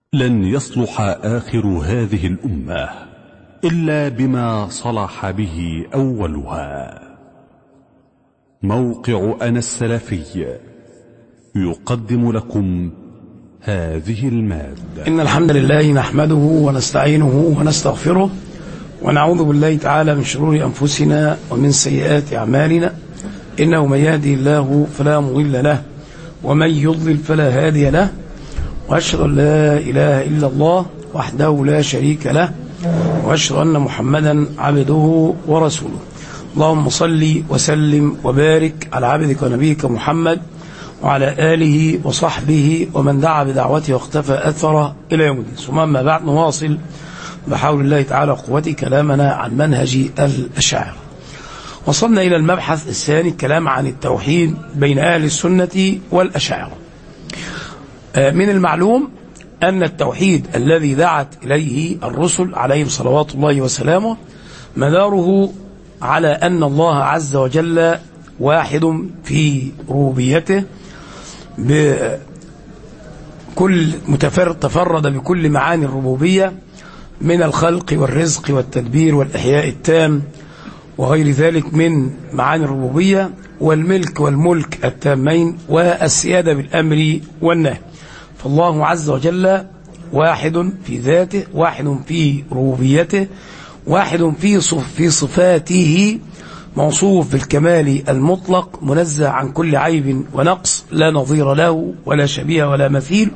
لن يصلح آخر هذه الأمة إلا بما صلح به أولها موقع أنا السلفي يقدم لكم هذه المادة إن الحمد لله نحمده ونستعينه ونستغفره ونعوذ بالله تعالى من شرور أنفسنا ومن سيئات أعمالنا إنه من يهدي الله فلا مضل له ومن يضلل فلا هادي له وأشهد أن لا إله إلا الله وحده لا شريك له وأشهد أن محمدا عبده ورسوله اللهم صل وسلم وبارك على عبدك ونبيك محمد وعلى آله وصحبه ومن دعا بدعوته واختفى أثره إلى يوم الدين ثم أما بعد نواصل بحول الله تعالى وقوته كلامنا عن منهج الأشاعرة وصلنا إلى المبحث الثاني الكلام عن التوحيد بين أهل السنة والأشاعرة من المعلوم أن التوحيد الذي دعت إليه الرسل عليهم صلوات الله وسلامه مداره على أن الله عز وجل واحد في ربوبيته بكل متفرد تفرد بكل معاني الربوبية من الخلق والرزق والتدبير والإحياء التام وغير ذلك من معاني الربوبية والملك والملك التامين والسيادة بالأمر والنهي فالله عز وجل واحد في ذاته واحد في ربوبيته واحد في في صفاته موصوف بالكمال المطلق منزه عن كل عيب ونقص لا نظير له ولا شبيه ولا مثيل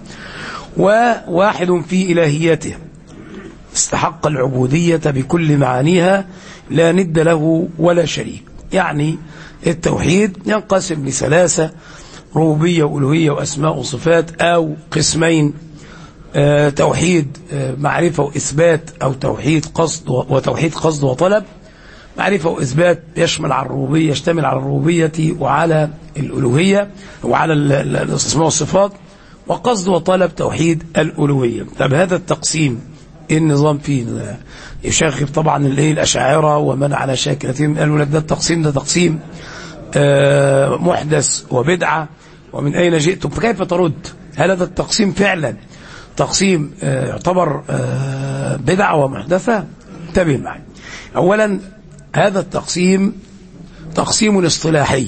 وواحد في إلهيته استحق العبودية بكل معانيها لا ند له ولا شريك يعني التوحيد ينقسم لثلاثة ربوبية وألوهية وأسماء وصفات أو قسمين آه توحيد آه معرفة وإثبات أو توحيد قصد وتوحيد قصد وطلب معرفة وإثبات يشمل على الربوبية يشتمل على الربوبية وعلى الألوهية وعلى الأسماء والصفات وقصد وطلب توحيد الألوهية طب هذا التقسيم النظام فيه يشغب طبعا الايه الأشاعرة ومن على شاكلتهم قالوا لك ده التقسيم ده تقسيم آه محدث وبدعة ومن أين جئتم فكيف ترد هل هذا التقسيم فعلا تقسيم آه يعتبر آه بدعة ومحدثة انتبه معي أولا هذا التقسيم تقسيم اصطلاحي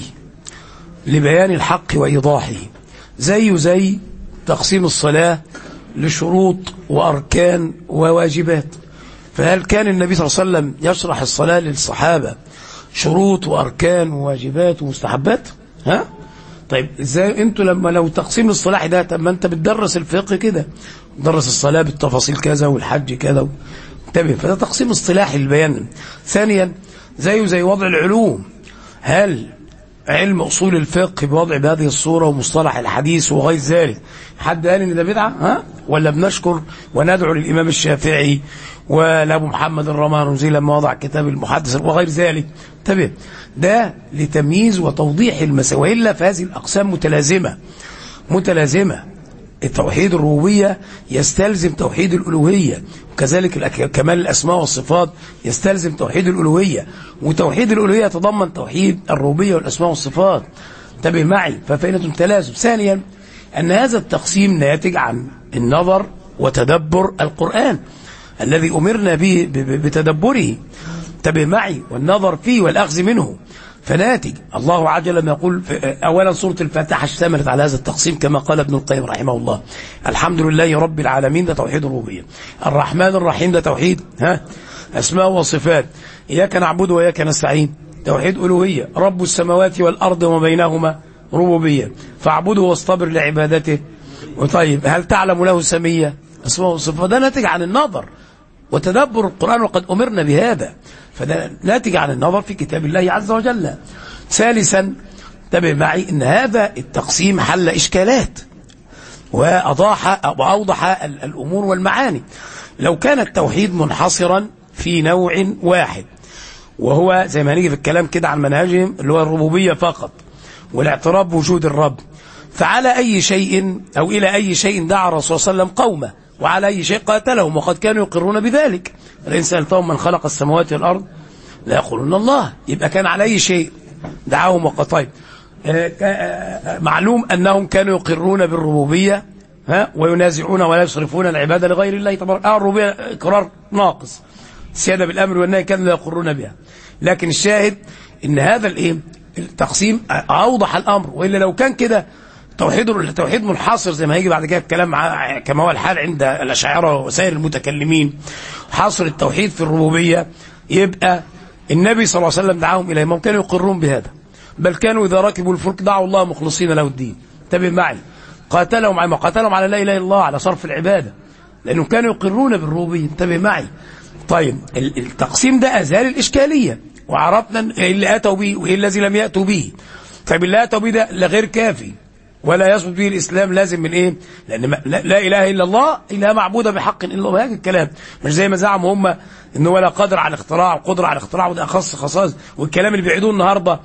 لبيان الحق وإيضاحه زي زي تقسيم الصلاة لشروط وأركان وواجبات فهل كان النبي صلى الله عليه وسلم يشرح الصلاة للصحابة شروط وأركان وواجبات ومستحبات ها طيب ازاي انتوا لما لو تقسيم الصلاح ده طب ما انت بتدرس الفقه كده تدرس الصلاة بالتفاصيل كذا والحج كذا انتبه فده تقسيم اصطلاحي للبيان ثانيا زيه زي وضع العلوم هل علم أصول الفقه بوضع بهذه الصورة ومصطلح الحديث وغير ذلك حد قال ان ده بدعة ها ولا بنشكر وندعو للإمام الشافعي ولأبو محمد الرمانوزي لما وضع كتاب المحدث وغير ذلك انتبه ده لتمييز وتوضيح المسائل وإلا فهذه الأقسام متلازمة متلازمة التوحيد الربوبية يستلزم توحيد الألوهية وكذلك كمال الأسماء والصفات يستلزم توحيد الألوهية وتوحيد الألوهية يتضمن توحيد الربوبية والأسماء والصفات انتبه معي ففائدة تلازم ثانيا أن هذا التقسيم ناتج عن النظر وتدبر القرآن الذي أمرنا به بتدبره انتبه معي والنظر فيه والأخذ منه فناتج الله عز وجل يقول أولا سورة الفاتحة اشتملت على هذا التقسيم كما قال ابن القيم رحمه الله الحمد لله رب العالمين ده توحيد الربوبية الرحمن الرحيم ده توحيد ها أسماء وصفات إياك نعبد وإياك نستعين توحيد ألوهية رب السماوات والأرض وما بينهما ربوبية فاعبده واصطبر لعبادته وطيب هل تعلم له سمية أسماء وصفات ده ناتج عن النظر وتدبر القرآن وقد أمرنا بهذا فده ناتج عن النظر في كتاب الله عز وجل ثالثا انتبه معي ان هذا التقسيم حل إشكالات وأضاح وأوضح الأمور والمعاني لو كان التوحيد منحصرا في نوع واحد وهو زي ما نيجي في الكلام كده عن منهجهم اللي هو الربوبية فقط والاعتراف بوجود الرب فعلى أي شيء أو إلى أي شيء دعا الرسول صلى الله عليه وسلم قومه وعلى أي شيء قاتلهم وقد كانوا يقرون بذلك لئن سألتهم من خلق السماوات والأرض لا يقولون الله يبقى كان على أي شيء دعاهم وقطيب معلوم أنهم كانوا يقرون بالربوبية ها وينازعون ولا يصرفون العبادة لغير الله تبارك آه الربوبية إقرار ناقص السيادة بالأمر والنهي كانوا لا يقرون بها لكن الشاهد إن هذا الإيه التقسيم أوضح الأمر وإلا لو كان كده توحيد التوحيد منحصر زي ما هيجي بعد كده الكلام مع كما هو الحال عند الأشاعرة وسائر المتكلمين حصر التوحيد في الربوبية يبقى النبي صلى الله عليه وسلم دعاهم إليه ما كانوا يقرون بهذا بل كانوا إذا ركبوا الفلك دعوا الله مخلصين له الدين انتبه معي قاتلهم على ما قاتلهم على لا إله إلا الله على صرف العبادة لأنهم كانوا يقرون بالربوبية انتبه معي طيب التقسيم ده أزال الإشكالية وعرفنا إيه اللي أتوا به وإيه الذي لم يأتوا به طيب اللي أتوا به ده لغير كافي ولا يثبت به الإسلام لازم من إيه لأن ما لا, لا إله إلا الله إله معبودة بحق إلا الله هذا الكلام مش زي ما زعموا هم إنه ولا قدر على الاختراع وقدرة على الاختراع وده أخص خصائص والكلام اللي بيعيدوه النهاردة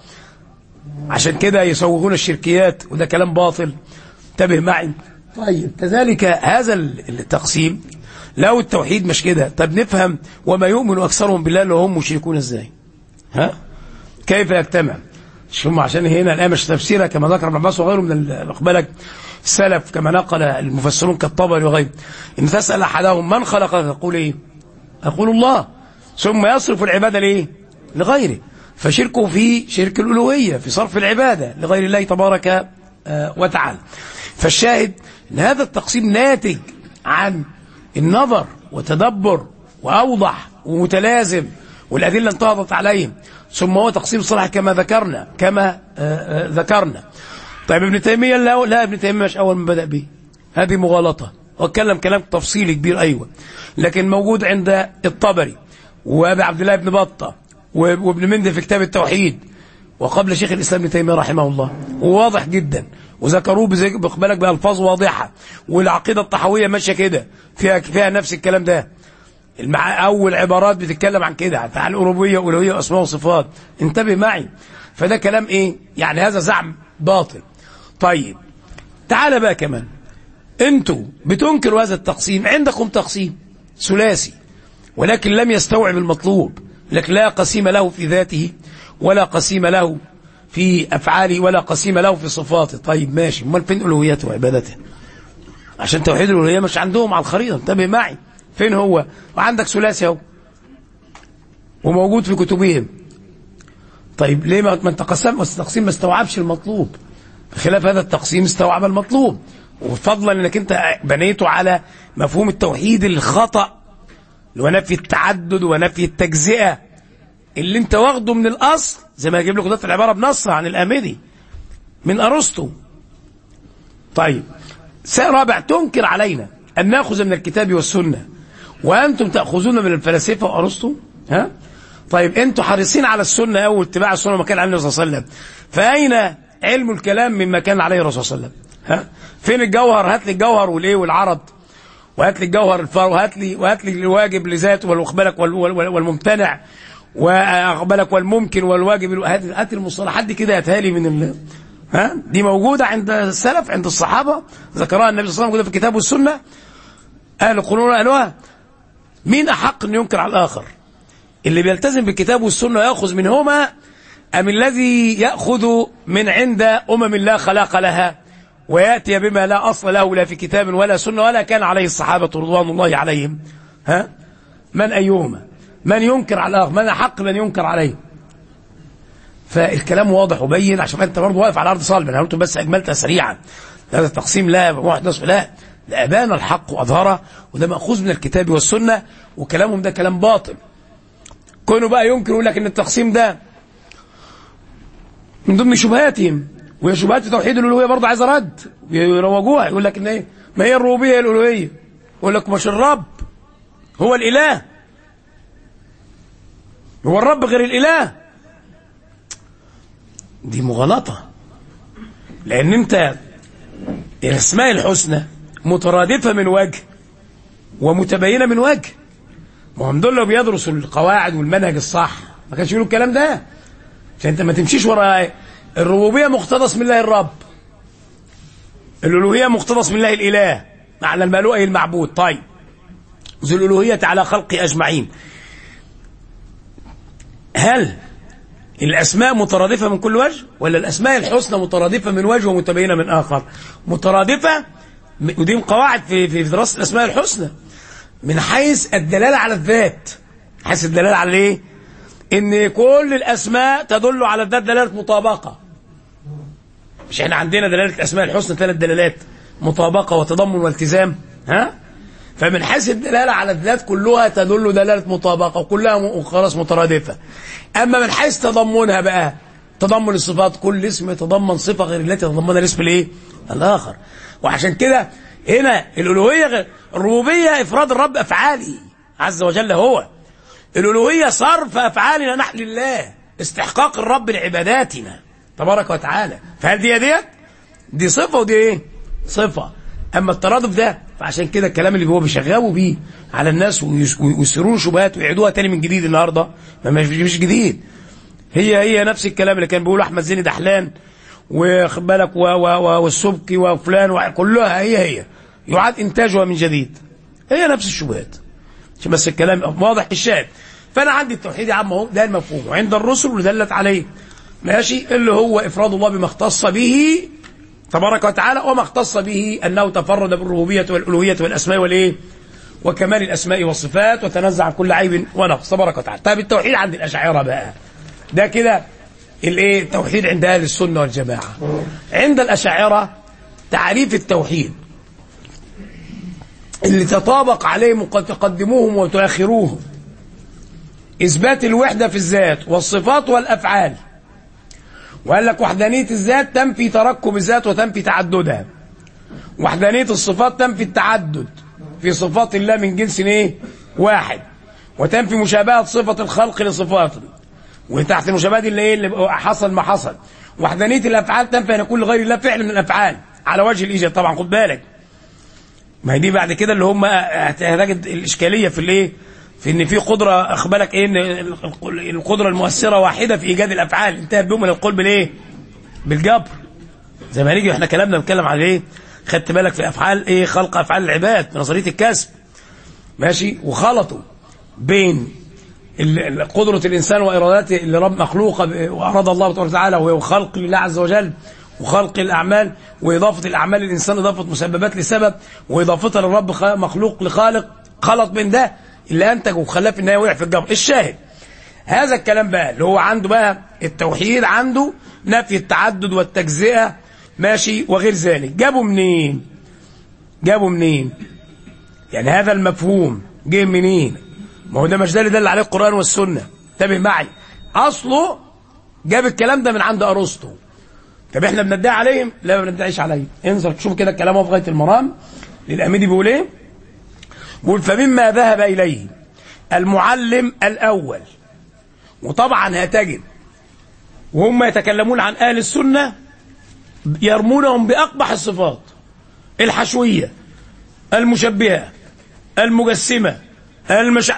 عشان كده يسوغون الشركيات وده كلام باطل انتبه معي طيب كذلك هذا التقسيم لو التوحيد مش كده طب نفهم وما يؤمن أكثرهم بالله اللي هم مشركون ازاي ها كيف يجتمع هم عشان هنا الآية مش تفسيرها كما ذكر ابن عباس وغيره من بالك السلف كما نقل المفسرون كالطبري وغيره إن تسأل أحدهم من خلق تقول إيه أقول الله ثم يصرف العبادة لإيه لغيره فشركه في شرك الألوهية في صرف العبادة لغير الله تبارك وتعالى فالشاهد أن هذا التقسيم ناتج عن النظر وتدبر وأوضح ومتلازم والأدلة انتهضت عليهم ثم هو تقسيم صلاح كما ذكرنا كما ذكرنا طيب ابن تيمية لا, لا ابن تيمية مش أول من بدأ به هذه مغالطة واتكلم كلام تفصيلي كبير أيوة لكن موجود عند الطبري وابي عبد الله بن بطة وابن مندي في كتاب التوحيد وقبل شيخ الإسلام ابن تيمية رحمه الله وواضح جدا وذكروه بقبلك بألفاظ واضحة والعقيدة الطحوية ماشية كده فيها فيها نفس الكلام ده المع... أول عبارات بتتكلم عن كده عن الألوهية ألوهية وأسماء وصفات انتبه معي فده كلام إيه يعني هذا زعم باطل طيب تعال بقى كمان انتوا بتنكروا هذا التقسيم عندكم تقسيم ثلاثي ولكن لم يستوعب المطلوب لك لا قسيم له في ذاته ولا قسيم له في أفعاله ولا قسيم له في صفاته طيب ماشي امال فين ألوهيته وعبادته عشان توحيد الألوهية مش عندهم على الخريطة انتبه معي فين هو وعندك ثلاثي اهو وموجود في كتبهم طيب ليه ما انت قسم التقسيم ما استوعبش المطلوب بخلاف هذا التقسيم استوعب المطلوب وفضلا انك انت بنيته على مفهوم التوحيد الخطأ ونفي التعدد ونفي التجزئة اللي انت واخده من الاصل زي ما اجيب لكم ده في العبارة بنص عن الامدي من ارسطو طيب رابع تنكر علينا ان ناخذ من الكتاب والسنة وانتم تاخذون من الفلاسفة وارسطو ها طيب انتم حريصين على السنة او اتباع السنة ما كان عليه الرسول صلى الله عليه وسلم فاين علم الكلام مما كان عليه الرسول صلى الله عليه وسلم ها فين الجوهر هات لي الجوهر والايه والعرض وهات لي الجوهر الفار وهات لي وهات لي الواجب لذاته والاقبالك والممتنع واقبلك والممكن والواجب هات المصطلحات دي كده هاتها لي من ال... ها دي موجوده عند السلف عند الصحابه ذكرها النبي صلى الله عليه وسلم موجوده في الكتاب والسنه اهل القرون قالوها مين احق ان ينكر على الاخر اللي بيلتزم بالكتاب والسنه وياخذ منهما ام الذي ياخذ من عند امم لا خلاق لها وياتي بما لا اصل له لا في كتاب ولا سنه ولا كان عليه الصحابه رضوان الله عليهم ها من ايهما من ينكر على الاخر من احق من ينكر عليه فالكلام واضح وبين عشان انت برضه واقف على ارض صلب انا قلت بس اجملتها سريعا هذا التقسيم لا محدث لا ده ابان الحق واظهره وده ماخوذ من الكتاب والسنه وكلامهم ده كلام باطل كونوا بقى ينكر يقول لك ان التقسيم ده من ضمن شبهاتهم وهي شبهات في توحيد الالوهيه برضه عايزه رد يروجوها يقول لك ان ايه ما هي الربوبيه الالوهيه يقول لك مش الرب هو الاله هو الرب غير الاله دي مغالطه لان انت الاسماء الحسنى مترادفه من وجه ومتباينه من وجه ما هم دول لو بيدرسوا القواعد والمنهج الصح ما كانش يقولوا الكلام ده عشان انت ما تمشيش ورا الربوبيه مقتبس من الله الرب الالوهيه مقتبس من الله الاله معنى المألوء اي المعبود طيب ذو الالوهيه على خلقه اجمعين هل الاسماء مترادفه من كل وجه ولا الاسماء الحسنى مترادفه من وجه ومتبينه من اخر مترادفه م- ودي من قواعد في في في دراسه الاسماء الحسنى من حيث الدلاله على الذات حيث الدلاله على ايه ان كل الاسماء تدل على الذات دلاله مطابقه مش احنا عندنا دلاله الاسماء الحسنى ثلاث دلالات مطابقه وتضمن والتزام ها فمن حيث الدلاله على الذات كلها تدل دلاله مطابقه وكلها م- خلاص مترادفه اما من حيث تضمنها بقى تضمن الصفات كل اسم يتضمن صفه غير التي تضمنها الاسم الايه الاخر وعشان كده هنا الالوهيه غير الربوبيه افراد الرب افعاله عز وجل هو الالوهيه صرف افعالنا نحن لله استحقاق الرب لعباداتنا تبارك وتعالى فهل دي ديت دي صفه ودي ايه صفه اما الترادف ده فعشان كده الكلام اللي هو بيشغلوا بيه على الناس ويس- ويسروا شبهات ويعيدوها تاني من جديد النهارده ما مش مش جديد هي هي نفس الكلام اللي كان بيقوله احمد زين دحلان واخد بالك و- و- و- والسبكي وفلان وكلها هي هي يعاد انتاجها من جديد هي نفس الشبهات عشان بس الكلام واضح الشاهد فانا عندي التوحيد يا عم اهو ده المفهوم وعند الرسل اللي دلت عليه ماشي اللي هو افراد الله بما اختص به تبارك وتعالى وما اختص به انه تفرد بالربوبيه والالوهيه والاسماء والايه وكمال الاسماء والصفات وتنزع عن كل عيب ونقص تبارك وتعالى طيب التوحيد عند الاشاعره بقى ده كده الايه التوحيد عند اهل السنه والجماعه عند الاشاعره تعريف التوحيد اللي تطابق عليه متقدموهم وتؤخروهم اثبات الوحده في الذات والصفات والافعال وقال لك وحدانيه الذات تنفي تركب الذات وتنفي تعددها وحدانيه الصفات تنفي التعدد في صفات الله من جنس ايه واحد وتنفي مشابهه صفه الخلق لصفاته وتحت المشابهه دي اللي ايه اللي حصل ما حصل وحدانيه الافعال تنفي ان يكون لغير الله فعل من الافعال على وجه الايجاد طبعا خد بالك ما هي دي بعد كده اللي هم هتجد الاشكاليه في الايه في ان في قدره اخبالك ايه ان القدره المؤثره واحده في ايجاد الافعال انتهى بهم من القول بالايه بالجبر زي ما هنيجي احنا كلامنا بنتكلم على ايه خدت بالك في افعال ايه خلق افعال العباد نظريه الكسب ماشي وخلطوا بين ال- ال- قدرة الإنسان وإراداته اللي رب مخلوقة ب- وأراد الله تبارك وتعالى وهو خلق لله عز وجل وخلق الأعمال وإضافة الأعمال للإنسان إضافة مسببات لسبب وإضافتها للرب خ- مخلوق لخالق خلط من ده اللي أنتج وخلاه في النهاية وقع في الجبر الشاهد هذا الكلام بقى اللي هو عنده بقى التوحيد عنده نفي التعدد والتجزئة ماشي وغير ذلك جابوا منين جابوا منين يعني هذا المفهوم جه منين ما هو ده مش ده اللي دل عليه القرآن والسنة انتبه معي أصله جاب الكلام ده من عند أرسطو طب احنا بندعي عليهم لا ما بندعيش عليهم انظر تشوف كده الكلام في غاية المرام للأميدي بيقول ايه بيقول فمما ذهب إليه المعلم الأول وطبعا هتجد وهم يتكلمون عن أهل السنة يرمونهم بأقبح الصفات الحشوية المشبهة المجسمة المش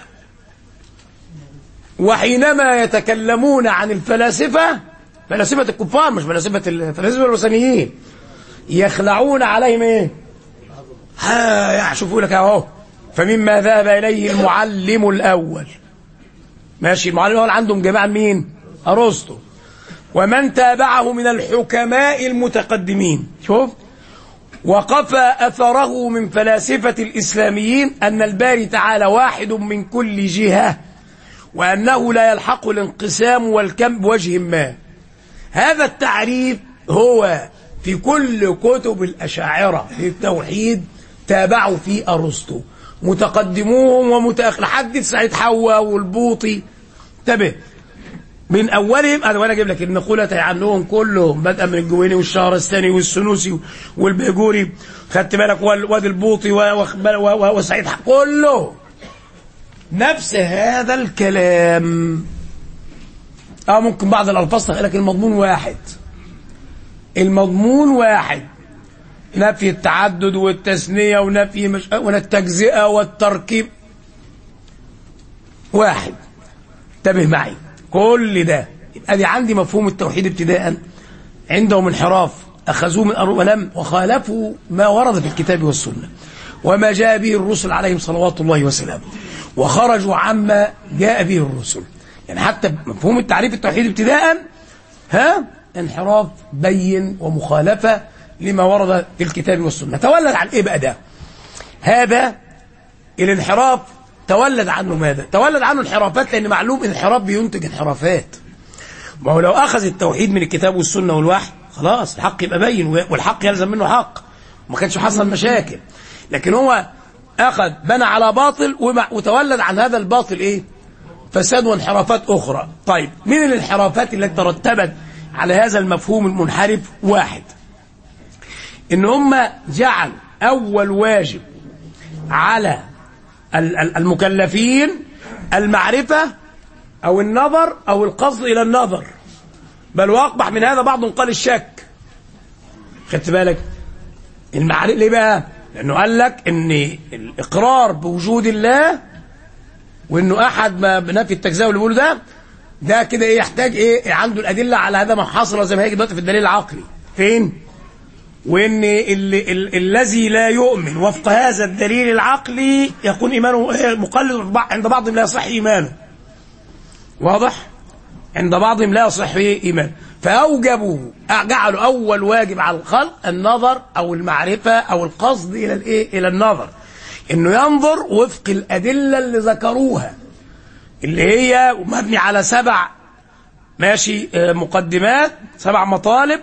وحينما يتكلمون عن الفلاسفة فلاسفة الكفار مش فلاسفة الفلاسفة الوثنيين يخلعون عليهم ايه ها يا شوفوا لك اهو فمما ذهب اليه المعلم الاول ماشي المعلم الاول عندهم جماعه مين ارسطو ومن تابعه من الحكماء المتقدمين شوف وقفى أثره من فلاسفة الإسلاميين أن الباري تعالى واحد من كل جهة وأنه لا يلحق الانقسام والكم بوجه ما هذا التعريف هو في كل كتب الأشاعرة في التوحيد تابعوا فيه أرسطو متقدموهم ومتأخر لحد سعيد حواء والبوطي انتبه من اولهم انا وانا اجيب لك النقوله عنهم كلهم بدءا من الجويني والشهرستاني والسنوسي والبيجوري خدت بالك وادي البوطي وسعيد كله نفس هذا الكلام اه ممكن بعض الالفاظ تقول لك المضمون واحد المضمون واحد نفي التعدد والتثنيه ونفي مش... والتجزئه والتركيب واحد انتبه معي كل ده ادي عندي مفهوم التوحيد ابتداء عندهم انحراف اخذوه من ولم وخالفوا ما ورد في الكتاب والسنه وما جاء به الرسل عليهم صلوات الله وسلامه وخرجوا عما جاء به الرسل يعني حتى مفهوم التعريف التوحيد ابتداء ها انحراف بين ومخالفه لما ورد في الكتاب والسنة تولد عن إيه بقى ده هذا الانحراف تولد عنه ماذا تولد عنه انحرافات لأن معلوم الانحراف بينتج انحرافات ما هو لو أخذ التوحيد من الكتاب والسنة والوحي خلاص الحق يبقى باين والحق يلزم منه حق وما كانش حصل مشاكل لكن هو أخذ بنى على باطل وتولد عن هذا الباطل إيه فساد وانحرافات أخرى طيب من الانحرافات التي ترتبت على هذا المفهوم المنحرف واحد إن هم جعل أول واجب على المكلفين المعرفة أو النظر أو القصد إلى النظر بل وأقبح من هذا بعض قال الشك خدت بالك المعرفة ليه بقى لأنه قال لك إن الإقرار بوجود الله وإنه أحد ما بنفي التجزئة اللي بيقوله ده ده كده إيه يحتاج إيه عنده الأدلة على هذا ما حصل زي ما هيجي دلوقتي في الدليل العقلي فين؟ وإن ال ال الذي لا يؤمن وفق هذا الدليل العقلي يكون إيمانه مقلد عند بعضهم لا يصح إيمانه واضح؟ عند بعضهم لا يصح إيمان فأوجبوا جعلوا أول واجب على الخلق النظر أو المعرفة أو القصد إلى الإيه؟ إلى النظر إنه ينظر وفق الأدلة اللي ذكروها اللي هي مبني على سبع ماشي مقدمات سبع مطالب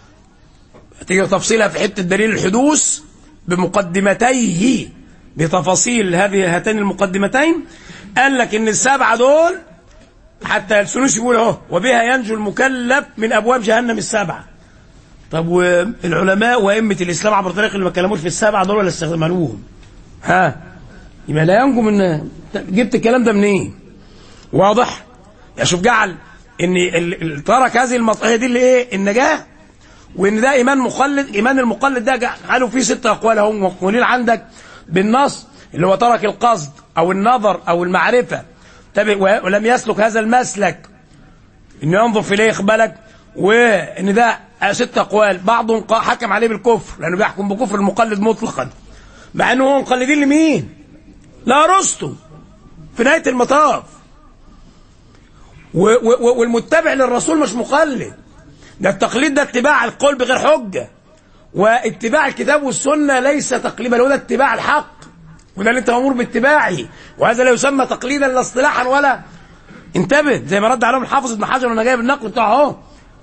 تيجي تفصيلها في حتة دليل الحدوث بمقدمتيه بتفاصيل هذه هاتين المقدمتين قال لك ان السبعه دول حتى السنوس يقول اهو وبها ينجو المكلف من ابواب جهنم السبعه طب والعلماء وائمه الاسلام عبر طريق اللي ما كلموش في السبعه دول ولا استخدموهم ها يبقى لا ينجو من جبت الكلام ده منين إيه؟ واضح يا شوف جعل ان ترك هذه المطهيه دي اللي ايه النجاه وان ده ايمان مقلد ايمان المقلد ده قالوا فيه ست اقوال هم مقولين عندك بالنص اللي هو ترك القصد او النظر او المعرفه ولم يسلك هذا المسلك انه ينظر في ليه بالك وان ده ست اقوال بعضهم حكم عليه بالكفر لانه بيحكم بكفر المقلد مطلقا مع انه هو مقلدين لمين؟ لا رستم في نهايه المطاف والمتبع للرسول مش مقلد ده التقليد ده اتباع القول بغير حجة واتباع الكتاب والسنة ليس تقليدا هو ده اتباع الحق وده اللي انت مامور باتباعه وهذا لا يسمى تقليدا لا اصطلاحا ولا انتبه زي ما رد عليهم الحافظ ابن حجر وانا جايب النقل بتاعه اهو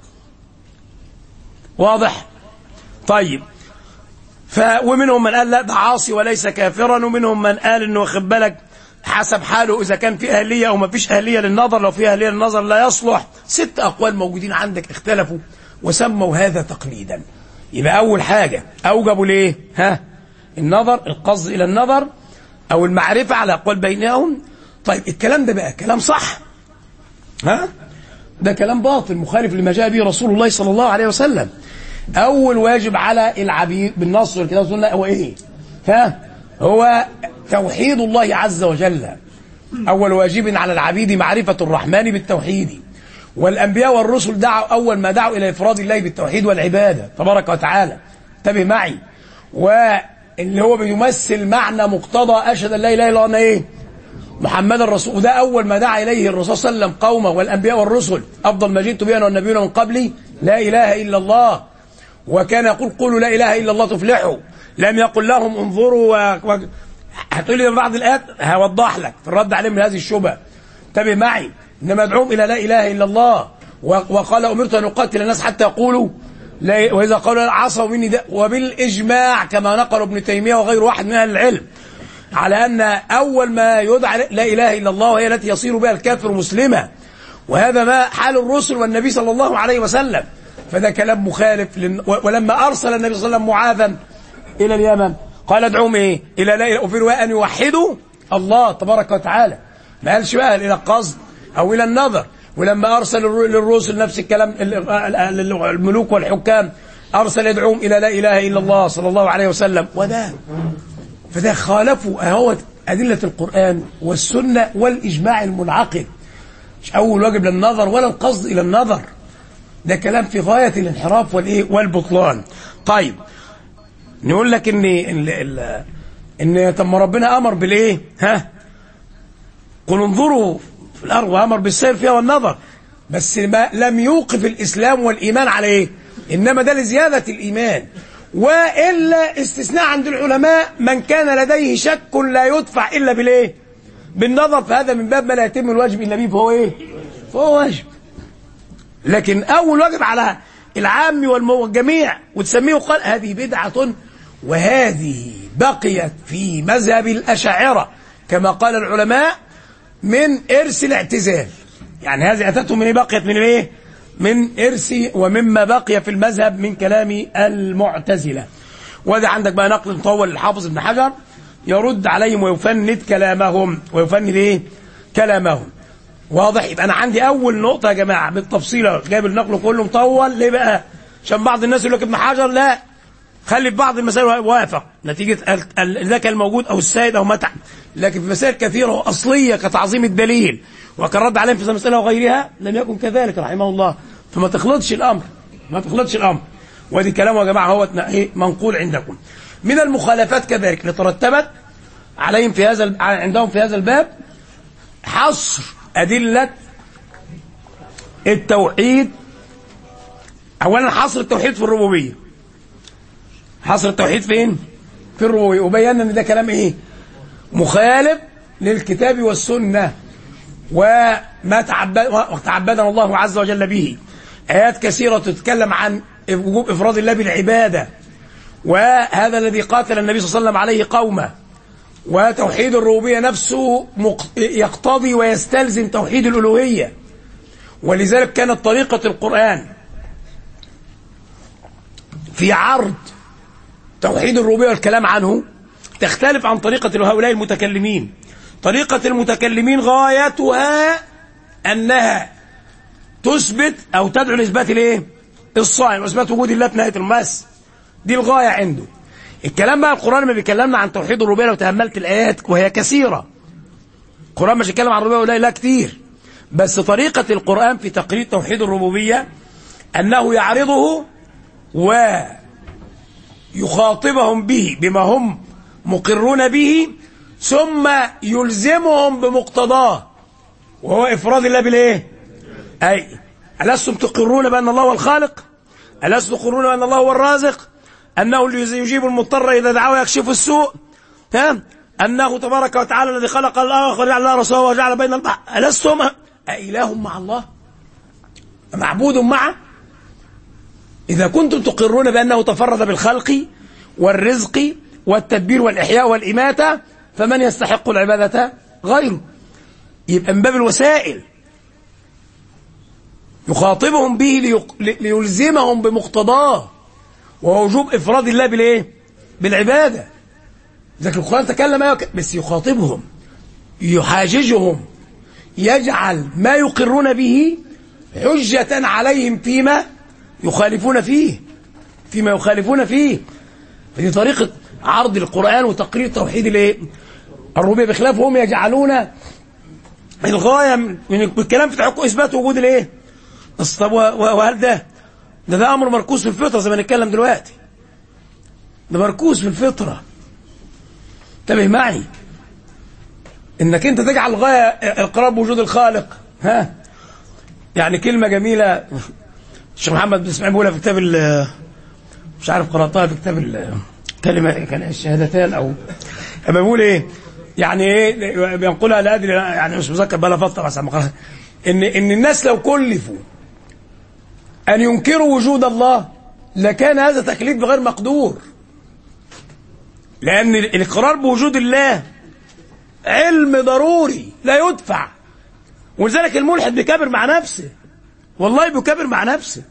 واضح طيب ف ومنهم من قال لا ده عاصي وليس كافرا ومنهم من قال انه واخد بالك حسب حاله اذا كان في اهليه او ما فيش اهليه للنظر لو في اهليه للنظر لا يصلح ست اقوال موجودين عندك اختلفوا وسموا هذا تقليدا يبقى اول حاجه اوجبوا ليه ها النظر القصد الى النظر او المعرفه على اقوال بينهم طيب الكلام ده بقى كلام صح ها ده كلام باطل مخالف لما جاء به رسول الله صلى الله عليه وسلم اول واجب على العبيد بالنص والكتاب والسنه هو ايه ها هو توحيد الله عز وجل أول واجب على العبيد معرفة الرحمن بالتوحيد والأنبياء والرسل دعوا أول ما دعوا إلى إفراد الله بالتوحيد والعبادة تبارك وتعالى انتبه معي واللي هو بيمثل معنى مقتضى أشهد أن لا إله إلا الله إيه محمد الرسول وده أول ما دعا إليه الرسول صلى الله عليه وسلم قومه والأنبياء والرسل أفضل ما جئت به أنا والنبيون من قبلي لا إله إلا الله وكان يقول قولوا لا إله إلا الله تفلحوا لم يقل لهم انظروا و... و... هتقول لي بعض الآيات هوضح لك في الرد عليهم من هذه الشبهة انتبه معي إنما ادعوهم إلى لا إله إلا الله وقال أمرت أن أقاتل الناس حتى يقولوا لا وإذا قالوا عصوا مني ده وبالإجماع كما نقل ابن تيمية وغير واحد من أهل العلم على أن أول ما يدعى لا إله إلا الله وهي التي يصير بها الكافر مسلما وهذا ما حال الرسل والنبي صلى الله عليه وسلم فده كلام مخالف لن... ولما أرسل النبي صلى الله عليه وسلم معاذا إلى اليمن قال ادعوهم إيه إلى لا إله وفي رواية أن يوحدوا الله تبارك وتعالى ما قالش بقى إلى القصد أو إلى النظر ولما أرسل للرسل نفس الكلام الملوك والحكام أرسل يدعوهم إلى لا إله إلا الله صلى الله عليه وسلم وده فده خالفوا أهوت أدلة القرآن والسنة والإجماع المنعقد مش أول واجب للنظر ولا القصد إلى النظر ده كلام في غاية الانحراف والإيه والبطلان طيب نقول لك إن إن, إن, إن طب ما ربنا أمر بالإيه ها قل انظروا في الأرض وأمر بالسير فيها والنظر بس ما لم يوقف الإسلام والإيمان على إيه إنما ده لزيادة الإيمان وإلا استثناء عند العلماء من كان لديه شك لا يدفع إلا بالإيه بالنظر فهذا من باب ما لا يتم الواجب إلا به فهو إيه فهو واجب لكن أول واجب على العام والجميع وتسميه قال هذه بدعة وهذه بقيت في مذهب الأشاعرة كما قال العلماء من إرث الاعتزال يعني هذه أتته من إيه بقيت من إيه من إرث ومما بقي في المذهب من كلام المعتزلة وده عندك بقى نقل مطول للحافظ ابن حجر يرد عليهم ويفند كلامهم ويفند ايه كلامهم واضح يبقى انا عندي اول نقطه يا جماعه بالتفصيل جايب النقل كله مطول ليه بقى عشان بعض الناس يقول لك ابن حجر لا خلي في بعض المسائل وافق نتيجه ذاك الموجود او السائد او متع لكن في مسائل كثيره واصليه كتعظيم الدليل وكان رد عليهم في مساله وغيرها لم يكن كذلك رحمه الله فما تخلطش الامر ما تخلطش الامر وادي كلامه يا جماعه هو ايه منقول عندكم من المخالفات كذلك اللي ترتبت عليهم في هذا عندهم في هذا الباب حصر أدلة التوحيد أولا حصر التوحيد في الربوبية حصر التوحيد فين؟ في الربوبية وبينا أن ده كلام إيه؟ مخالف للكتاب والسنة وما تعبد تعبدنا الله عز وجل به آيات كثيرة تتكلم عن وجوب إفراد الله بالعبادة وهذا الذي قاتل النبي صلى الله عليه وسلم عليه قومه وتوحيد الربوبية نفسه يقتضي ويستلزم توحيد الألوهية ولذلك كانت طريقة القرآن في عرض توحيد الربوبية والكلام عنه تختلف عن طريقة هؤلاء المتكلمين طريقة المتكلمين غايتها أنها تثبت أو تدعو لإثبات الإيه؟ الصائم وإثبات وجود الله في نهاية المس دي الغاية عنده الكلام بقى القرآن ما بيكلمنا عن توحيد الربوبية لو تأملت الآيات وهي كثيرة القرآن مش بيتكلم عن الربوبية ولا لا كتير بس طريقة القرآن في تقرير توحيد الربوبية أنه يعرضه ويخاطبهم به بما هم مقرون به ثم يلزمهم بمقتضاه وهو إفراد الله بالإيه؟ أي ألستم تقرون بأن الله هو الخالق؟ ألستم تقرون بأن الله هو الرازق؟ أنه اللي يجيب المضطر إذا دعاه ويكشف السوء ها أنه تبارك وتعالى الذي خلق الآخر وجعل الله رسوله وجعل بين البحر ألستم أإله مع الله معبود معه إذا كنتم تقرون بأنه تفرد بالخلق والرزق والتدبير والإحياء والإماتة فمن يستحق العبادة غيره يبقى من باب الوسائل يخاطبهم به ليلزمهم بمقتضاه وهو وجوب افراد الله بالايه بالعباده ذلك القران تكلم أيوة بس يخاطبهم يحاججهم يجعل ما يقرون به حجة عليهم فيما يخالفون فيه فيما يخالفون فيه فدي طريقة عرض القرآن وتقرير توحيد الايه الربوبية بخلاف هم يجعلون الغاية من الكلام في تحقق إثبات وجود الايه طب وهل ده ده ده امر مركوز في الفطره زي ما نتكلم دلوقتي ده مركوز في الفطره انتبه معي انك انت تجعل الغايه اقرار بوجود الخالق ها يعني كلمه جميله الشيخ محمد بن اسماعيل بيقولها في كتاب مش عارف قراتها في كتاب كلمه كان الشهادتان او اما بيقول ايه يعني ايه بينقلها لا ادري يعني مش مذكر بقى فتره بس ان ان الناس لو كلفوا أن ينكروا وجود الله لكان هذا تكليف بغير مقدور لأن الإقرار بوجود الله علم ضروري لا يدفع ولذلك الملحد بيكابر مع نفسه والله بيكابر مع نفسه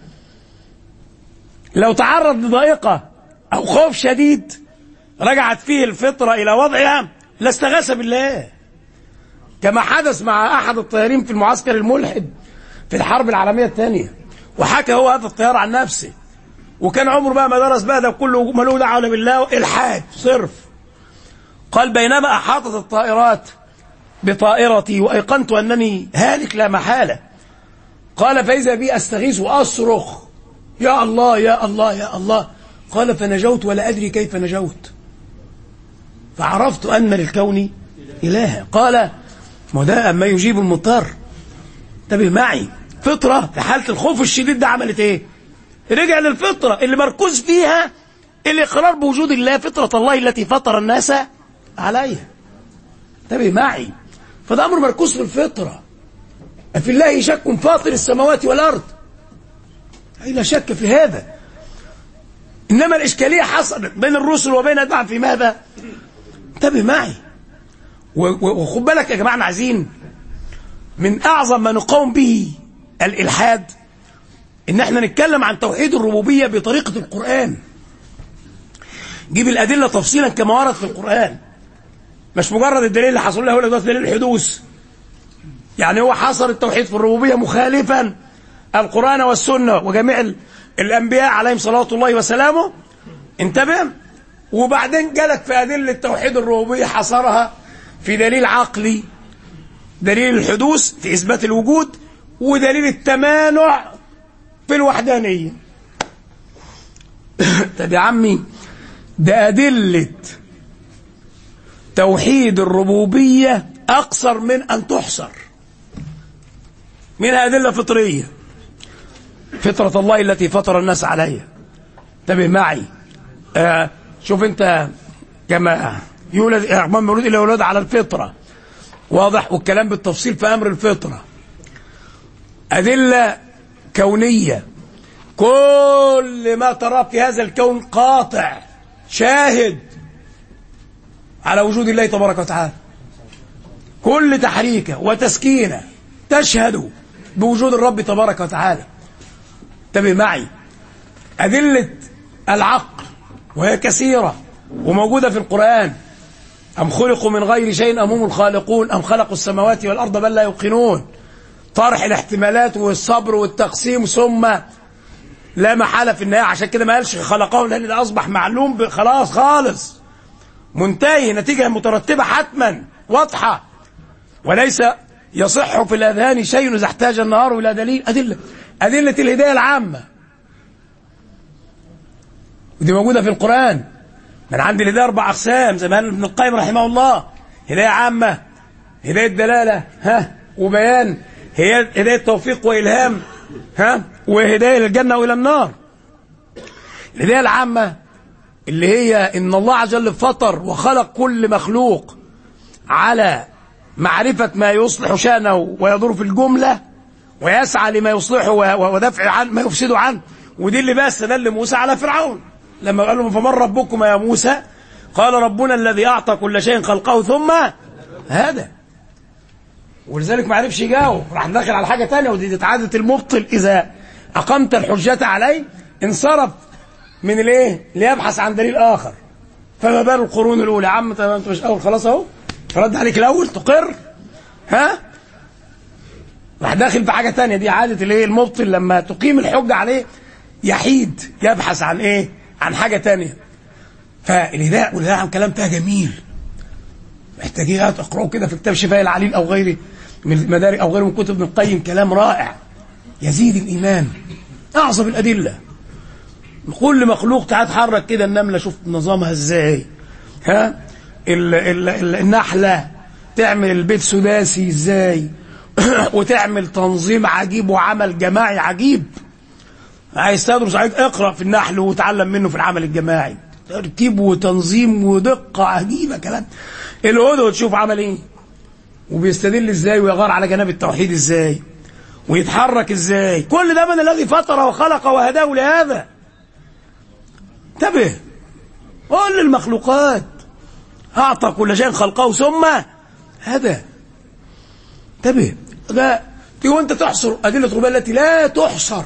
لو تعرض لضائقة أو خوف شديد رجعت فيه الفطرة إلى وضعها لاستغاث بالله كما حدث مع أحد الطيارين في المعسكر الملحد في الحرب العالمية الثانية وحكى هو هذا الطيار عن نفسه وكان عمره بقى ما درس بقى ده كله ملوه دعوه بالله الحاد صرف قال بينما احاطت الطائرات بطائرتي وايقنت انني هالك لا محاله قال فاذا بي استغيث واصرخ يا الله يا الله يا الله قال فنجوت ولا ادري كيف نجوت فعرفت ان للكون الها قال ما ده اما يجيب المضطر انتبه معي فطرة في حالة الخوف الشديد ده عملت ايه رجع للفطرة اللي مركوز فيها الإقرار بوجود الله فطرة الله التي فطر الناس عليها انتبه معي فده أمر مركوز في الفطرة أفي الله شك فاطر السماوات والأرض أي لا شك في هذا إنما الإشكالية حصلت بين الرسل وبين أتباع في ماذا انتبه معي وخد بالك يا جماعة عايزين من أعظم ما نقاوم به الإلحاد إن احنا نتكلم عن توحيد الربوبية بطريقة القرآن جيب الأدلة تفصيلا كما ورد في القرآن مش مجرد الدليل اللي حصل له ده دليل الحدوث يعني هو حصر التوحيد في الربوبية مخالفا القرآن والسنة وجميع الأنبياء عليهم صلاة الله وسلامه انتبه وبعدين جالك في أدلة توحيد الربوبية حصرها في دليل عقلي دليل الحدوث في إثبات الوجود ودليل التمانع في الوحدانية طب يا عمي ده أدلة توحيد الربوبية أقصر من أن تحصر منها أدلة فطرية فطرة الله التي فطر الناس عليها انتبه معي آه شوف انت كما يولد من مولود الى يولد على الفطره واضح والكلام بالتفصيل في امر الفطره ادله كونيه كل ما تراه في هذا الكون قاطع شاهد على وجود الله تبارك وتعالى كل تحريكه وتسكينه تشهد بوجود الرب تبارك وتعالى انتبه معي أدلة العقل وهي كثيرة وموجودة في القرآن أم خلقوا من غير شيء أم هم الخالقون أم خلقوا السماوات والأرض بل لا يوقنون طرح الاحتمالات والصبر والتقسيم ثم لا محالة في النهاية عشان كده ما قالش خلقهم لأن ده أصبح معلوم خلاص خالص منتهي نتيجة مترتبة حتما واضحة وليس يصح في الأذهان شيء إذا احتاج النهار إلى دليل أدلة أدلة الهداية العامة ودي موجودة في القرآن من عند الهداية أربع أقسام زي ما قال ابن القيم رحمه الله هداية عامة هداية دلالة ها وبيان هي هداية توفيق وإلهام ها وهداية للجنة وإلى النار الهداية العامة اللي هي إن الله عز وجل فطر وخلق كل مخلوق على معرفة ما يصلح شأنه ويضر في الجملة ويسعى لما يصلحه ودفع عن ما يفسده عنه ودي اللي بقى استدل موسى على فرعون لما قال له فمن ربكما يا موسى قال ربنا الذي أعطى كل شيء خلقه ثم هذا ولذلك ما عرفش يجاوب راح داخل على حاجة تانية ودي عادة المبطل إذا أقمت الحجة عليه انصرف من الايه ليبحث عن دليل آخر فما بال القرون الأولى يا عم انت مش أول خلاص أهو فرد عليك الأول تقر ها راح داخل في حاجة تانية دي عادة الايه المبطل لما تقيم الحجة عليه يحيد يبحث عن ايه عن حاجة تانية فالهداية والهداية عن كلام فيها جميل محتاجين تقرأوا كده في كتاب شفاء العليل أو غيره من المدارك أو غيره من كتب ابن القيم كلام رائع يزيد الإيمان أعظم الأدلة كل مخلوق تعال اتحرك كده النملة شوف نظامها ازاي ها ال ال ال النحلة تعمل البيت سداسي ازاي وتعمل تنظيم عجيب وعمل جماعي عجيب عايز تدرس عايز اقرا في النحل وتعلم منه في العمل الجماعي ترتيب وتنظيم ودقه عجيبه كلام الهدهد تشوف عمل ايه وبيستدل ازاي ويغار على جناب التوحيد ازاي ويتحرك ازاي كل ده من الذي فطر وخلق وهداه لهذا انتبه كل المخلوقات اعطى كل شيء خلقه ثم هدى انتبه ده تيجي وانت تحصر ادله الربوبيه التي لا تحصر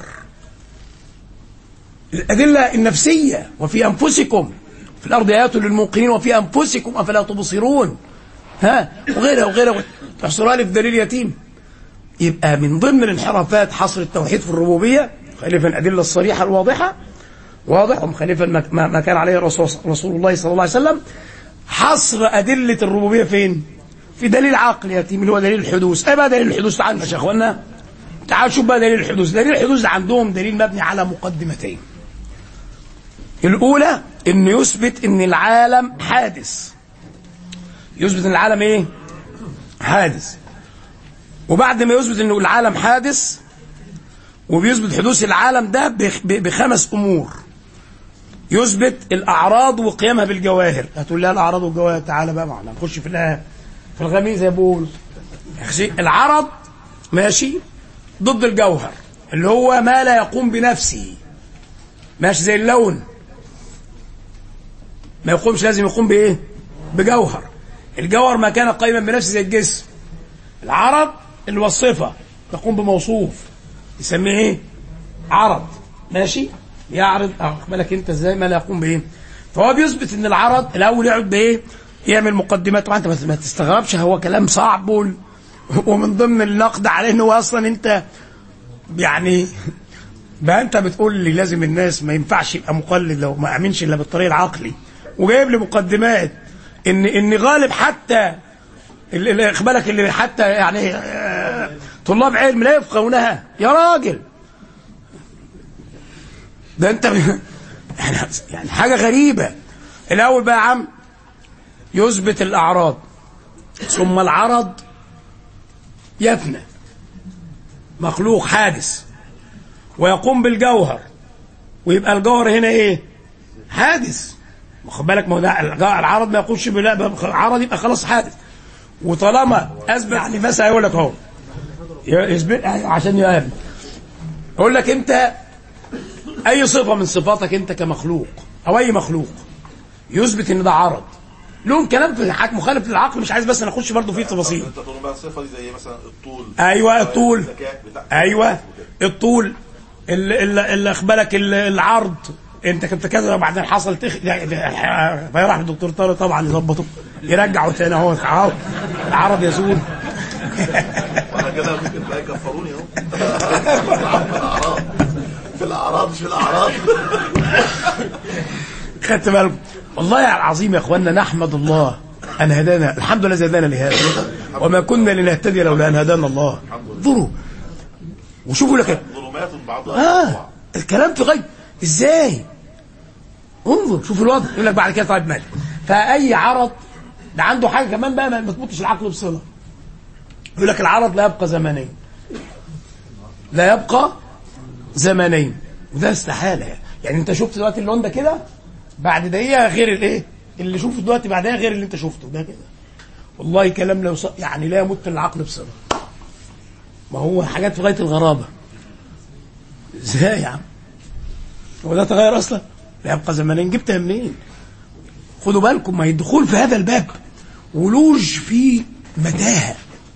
الادله النفسيه وفي انفسكم في الارض ايات للموقنين وفي انفسكم افلا تبصرون ها وغيرها وغيرها تحصرها لي في دليل يتيم يبقى من ضمن الانحرافات حصر التوحيد في الربوبيه خليفا الادله الصريحه الواضحه واضح ومخالفا ما, ما كان عليه رسول, رسول الله صلى الله عليه وسلم حصر أدلة الربوبية فين في دليل عقل يتيم اللي هو دليل الحدوث ايه بقى دليل الحدوث تعال يا اخوانا تعال شوف بقى دليل الحدوث دليل الحدوث عندهم دليل مبني على مقدمتين الأولى إن يثبت إن العالم حادث يثبت إن العالم إيه حادث وبعد ما يثبت إنه العالم حادث وبيثبت حدوث العالم ده بخمس أمور يثبت الاعراض وقيامها بالجواهر هتقول لها الاعراض والجواهر تعالى بقى معنا نخش في الآه في الغميز يا بول العرض ماشي ضد الجوهر اللي هو ما لا يقوم بنفسه ماشي زي اللون ما يقومش لازم يقوم بايه بجوهر الجوهر ما كان قائما بنفسه زي الجسم العرض اللي هو الصفه تقوم بموصوف يسميه ايه عرض ماشي يعرض اخد بالك انت ازاي ما لا يقوم بايه فهو بيثبت ان العرض الاول يقعد بايه يعمل مقدمات طبعا انت ما تستغربش هو كلام صعب وال- ومن ضمن النقد عليه ان هو اصلا انت يعني بقى انت بتقول لي لازم الناس ما ينفعش يبقى مقلد لو ما امنش الا بالطريق العقلي وجايب لي مقدمات ان ان غالب حتى اللي اللي- خد بالك اللي حتى يعني آه، طلاب علم لا يفقهونها يا راجل ده انت يعني يعني حاجه غريبه الاول بقى يا عم يثبت الاعراض ثم العرض يفنى مخلوق حادث ويقوم بالجوهر ويبقى الجوهر هنا ايه حادث واخد بالك ما هو ده الج- العرض ما يقومش بلا العرض يبقى خلاص حادث وطالما اثبت يعني مثلا يقول لك اهو يثبت عشان يقابل يقول لك انت اي صفه من صفاتك انت كمخلوق او اي مخلوق يثبت ان ده عرض لهم كلام في حق مخالف للعقل مش عايز بس نخش برضه فيه تفاصيل انت تقول بقى الصفه دي زي مثلا الطول ايوه الطول الذكاء بتاع ايوه الطول اللي اللي اللي اخبالك ال- العرض انت كنت كذا وبعدين حصل تخ... فيروح الدكتور طارق طبعا يظبطه يرجعه تاني اهو العرض العرض يزول وانا كده ممكن بقى يكفروني اهو في الاعراض في الاعراض مش في الاعراض خدت بالكم والله العظيم يا اخواننا نحمد الله ان هدانا الحمد لله زادنا لهذا وما كنا لنهتدي لولا ان هدانا الله انظروا وشوفوا لك ظلمات بعضها اه الكلام في غيب ازاي انظر شوف الوضع يقول لك بعد كده طيب مالك فاي عرض ده عنده حاجه كمان بقى ما تموتش العقل بصله يقول لك العرض لا يبقى زمنين لا يبقى زمنين وده استحاله يعني انت شفت دلوقتي اللون ده كده بعد دقيقه غير الايه اللي شوفه دلوقتي بعدها غير اللي انت شفته ده كده والله كلام لا يص... يعني لا يمت العقل بصله ما هو حاجات في غايه الغرابه ازاي يا عم هو ده تغير اصلا لا يبقى زمنين جبتها منين خدوا بالكم ما هي الدخول في هذا الباب ولوج في متاهه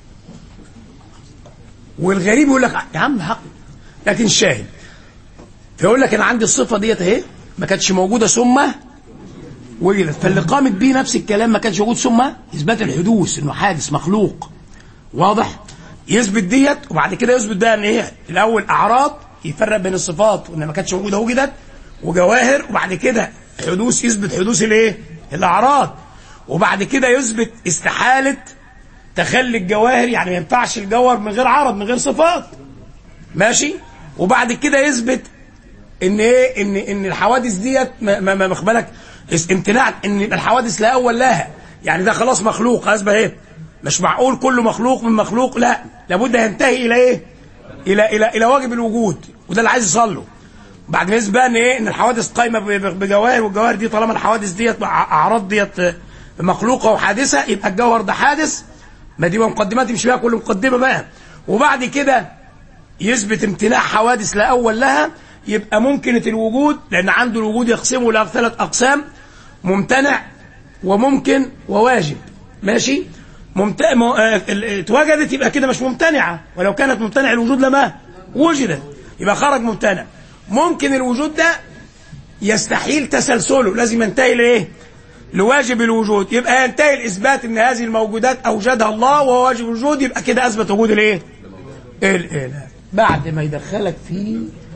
والغريب يقول لك يا عم حق لكن الشاهد فيقول لك انا عندي الصفه ديت اهي ما كانتش موجوده ثم وجدت فاللي قامت بيه نفس الكلام ما كانش موجود ثم اثبات الحدوث انه حادث مخلوق واضح يثبت ديت وبعد كده يثبت بقى ان ايه الاول اعراض يفرق بين الصفات وان ما كانتش موجوده وجدت وجواهر وبعد كده حدوث يثبت حدوث الايه الاعراض وبعد كده يثبت استحاله تخلي الجواهر يعني ما ينفعش الجوهر من غير عرض من غير صفات ماشي وبعد كده يثبت ان ايه ان ان الحوادث ديت ما ما ما واخد بالك اس- امتناع ان يبقى الحوادث لا اول لها يعني ده خلاص مخلوق اثبت ايه مش معقول كل مخلوق من مخلوق لا لابد ينتهي الى ايه الى الى الى واجب الوجود وده اللي عايز يوصل له بعد ما يثبت بقى ان ايه ان الحوادث قايمه ب- ب- بجواهر والجواهر دي طالما الحوادث ديت مع- اعراض ديت آه، مخلوقه وحادثه يبقى الجوهر ده حادث ما دي بقى مقدمات يمشي بيها كل مقدمه بقى وبعد كده يثبت امتناع حوادث لا اول لها يبقى ممكنة الوجود لان عنده الوجود يقسمه الى ثلاث اقسام ممتنع وممكن وواجب ماشي ممت... م... آه، ال- اتوجدت يبقى كده مش ممتنعه ولو كانت ممتنع الوجود لما وجدت يبقى خرج ممتنع ممكن الوجود ده يستحيل تسلسله لازم ينتهي لايه لواجب الوجود يبقى ينتهي الاثبات ان هذه الموجودات اوجدها الله وهو واجب الوجود يبقى كده اثبت وجود الايه الاله بعد ما يدخلك في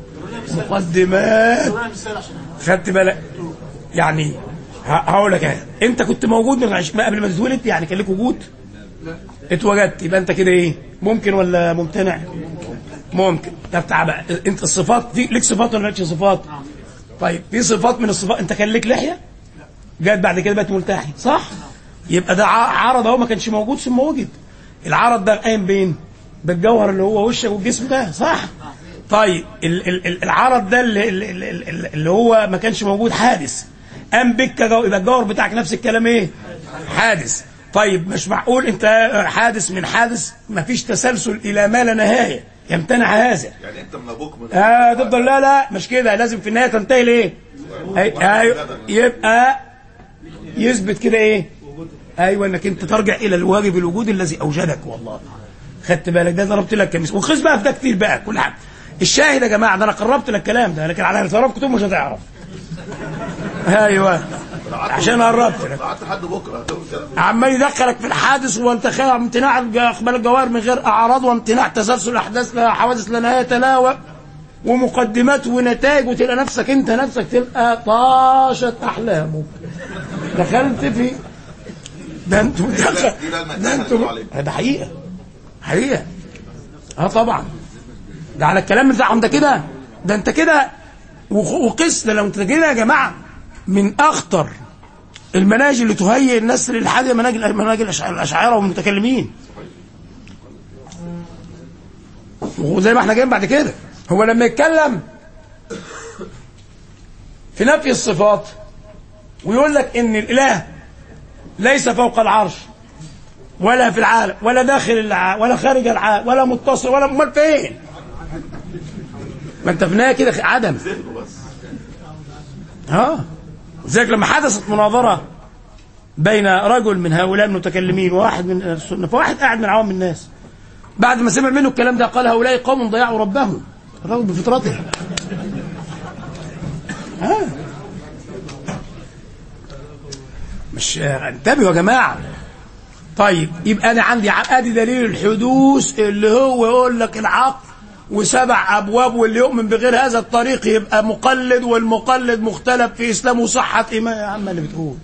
مقدمات خدت بالك يعني ه- هقول لك اهي انت كنت موجود من عش... ما قبل ما تتولد يعني كان لك وجود اتوجدت يبقى انت كده ايه ممكن ولا ممتنع ممكن طب تعال بقى انت الصفات دي ليك صفات ولا مالكش صفات طيب في صفات من الصفات انت كان لك لحيه جت بعد كده بقت ملتحي صح يبقى ده ع- عرض اهو ما كانش موجود ثم وجد العرض ده قايم بين بالجوهر اللي هو وشك والجسم ده صح طيب ال- ال- ال- العرض ده اللي, اللي, اللي, اللي هو ما كانش موجود حادث قام بك جو- يبقى الجوهر بتاعك نفس الكلام ايه حادث طيب مش معقول انت حادث من حادث ما فيش تسلسل الى ما لا نهايه يمتنع هذا يعني انت من ابوك من اه تفضل لا لا مش كده لازم في النهايه تنتهي لايه أي- ايوه يبقى يثبت كده ايه ايوه انك انت ترجع الى الواجب الوجود الذي اوجدك والله خدت بالك ده ضربت لك كميس وخذ بقى في ده كتير بقى كل حاجه الشاهد يا جماعه ده انا قربت لك الكلام ده لكن على اعتراف كتب مش هتعرف ايوه عشان قربت لك قعدت لحد بكره هتقول كده عمال يدخلك في الحادث وانتخاب امتناع الج- اقبال الجوار من غير اعراض وامتناع تسلسل الاحداث لها حوادث لا نهايه لها و- ومقدمات ونتائج وتلقى نفسك انت نفسك تلقى طاشت احلامك دخلت في ده انتوا دي بقى المأساة ده اللي انتوا بيقولوا عليها. ده حقيقه حقيقه اه طبعا ده على الكلام بتاعهم ده كده ده انت كده وخ- وقس ده لو انت كده يا جماعه من اخطر المناهج اللي تهيئ الناس للحاجه مناهج مناهج الأشع- الاشاعره والمتكلمين وزي ما احنا جايين بعد كده هو لما يتكلم في نفي الصفات ويقول لك ان الاله ليس فوق العرش ولا في العالم ولا داخل العالم ولا خارج العالم ولا متصل ولا امال فين ما انت في النهايه كده عدم ذهنه بس اه لذلك لما حدثت مناظره بين رجل من هؤلاء المتكلمين وواحد من السنه فواحد قاعد من عوام الناس بعد ما سمع منه الكلام ده قال هؤلاء قوم ضيعوا ربهم الرجل بفطرته آه. مش آه، انتبهوا يا جماعه طيب يبقى انا عندي ع- ادي دليل الحدوث اللي هو يقول لك العقل وسبع ابواب واللي يؤمن بغير هذا الطريق يبقى مقلد والمقلد مختلف في اسلامه صحه ايمان يا عم اللي بتقول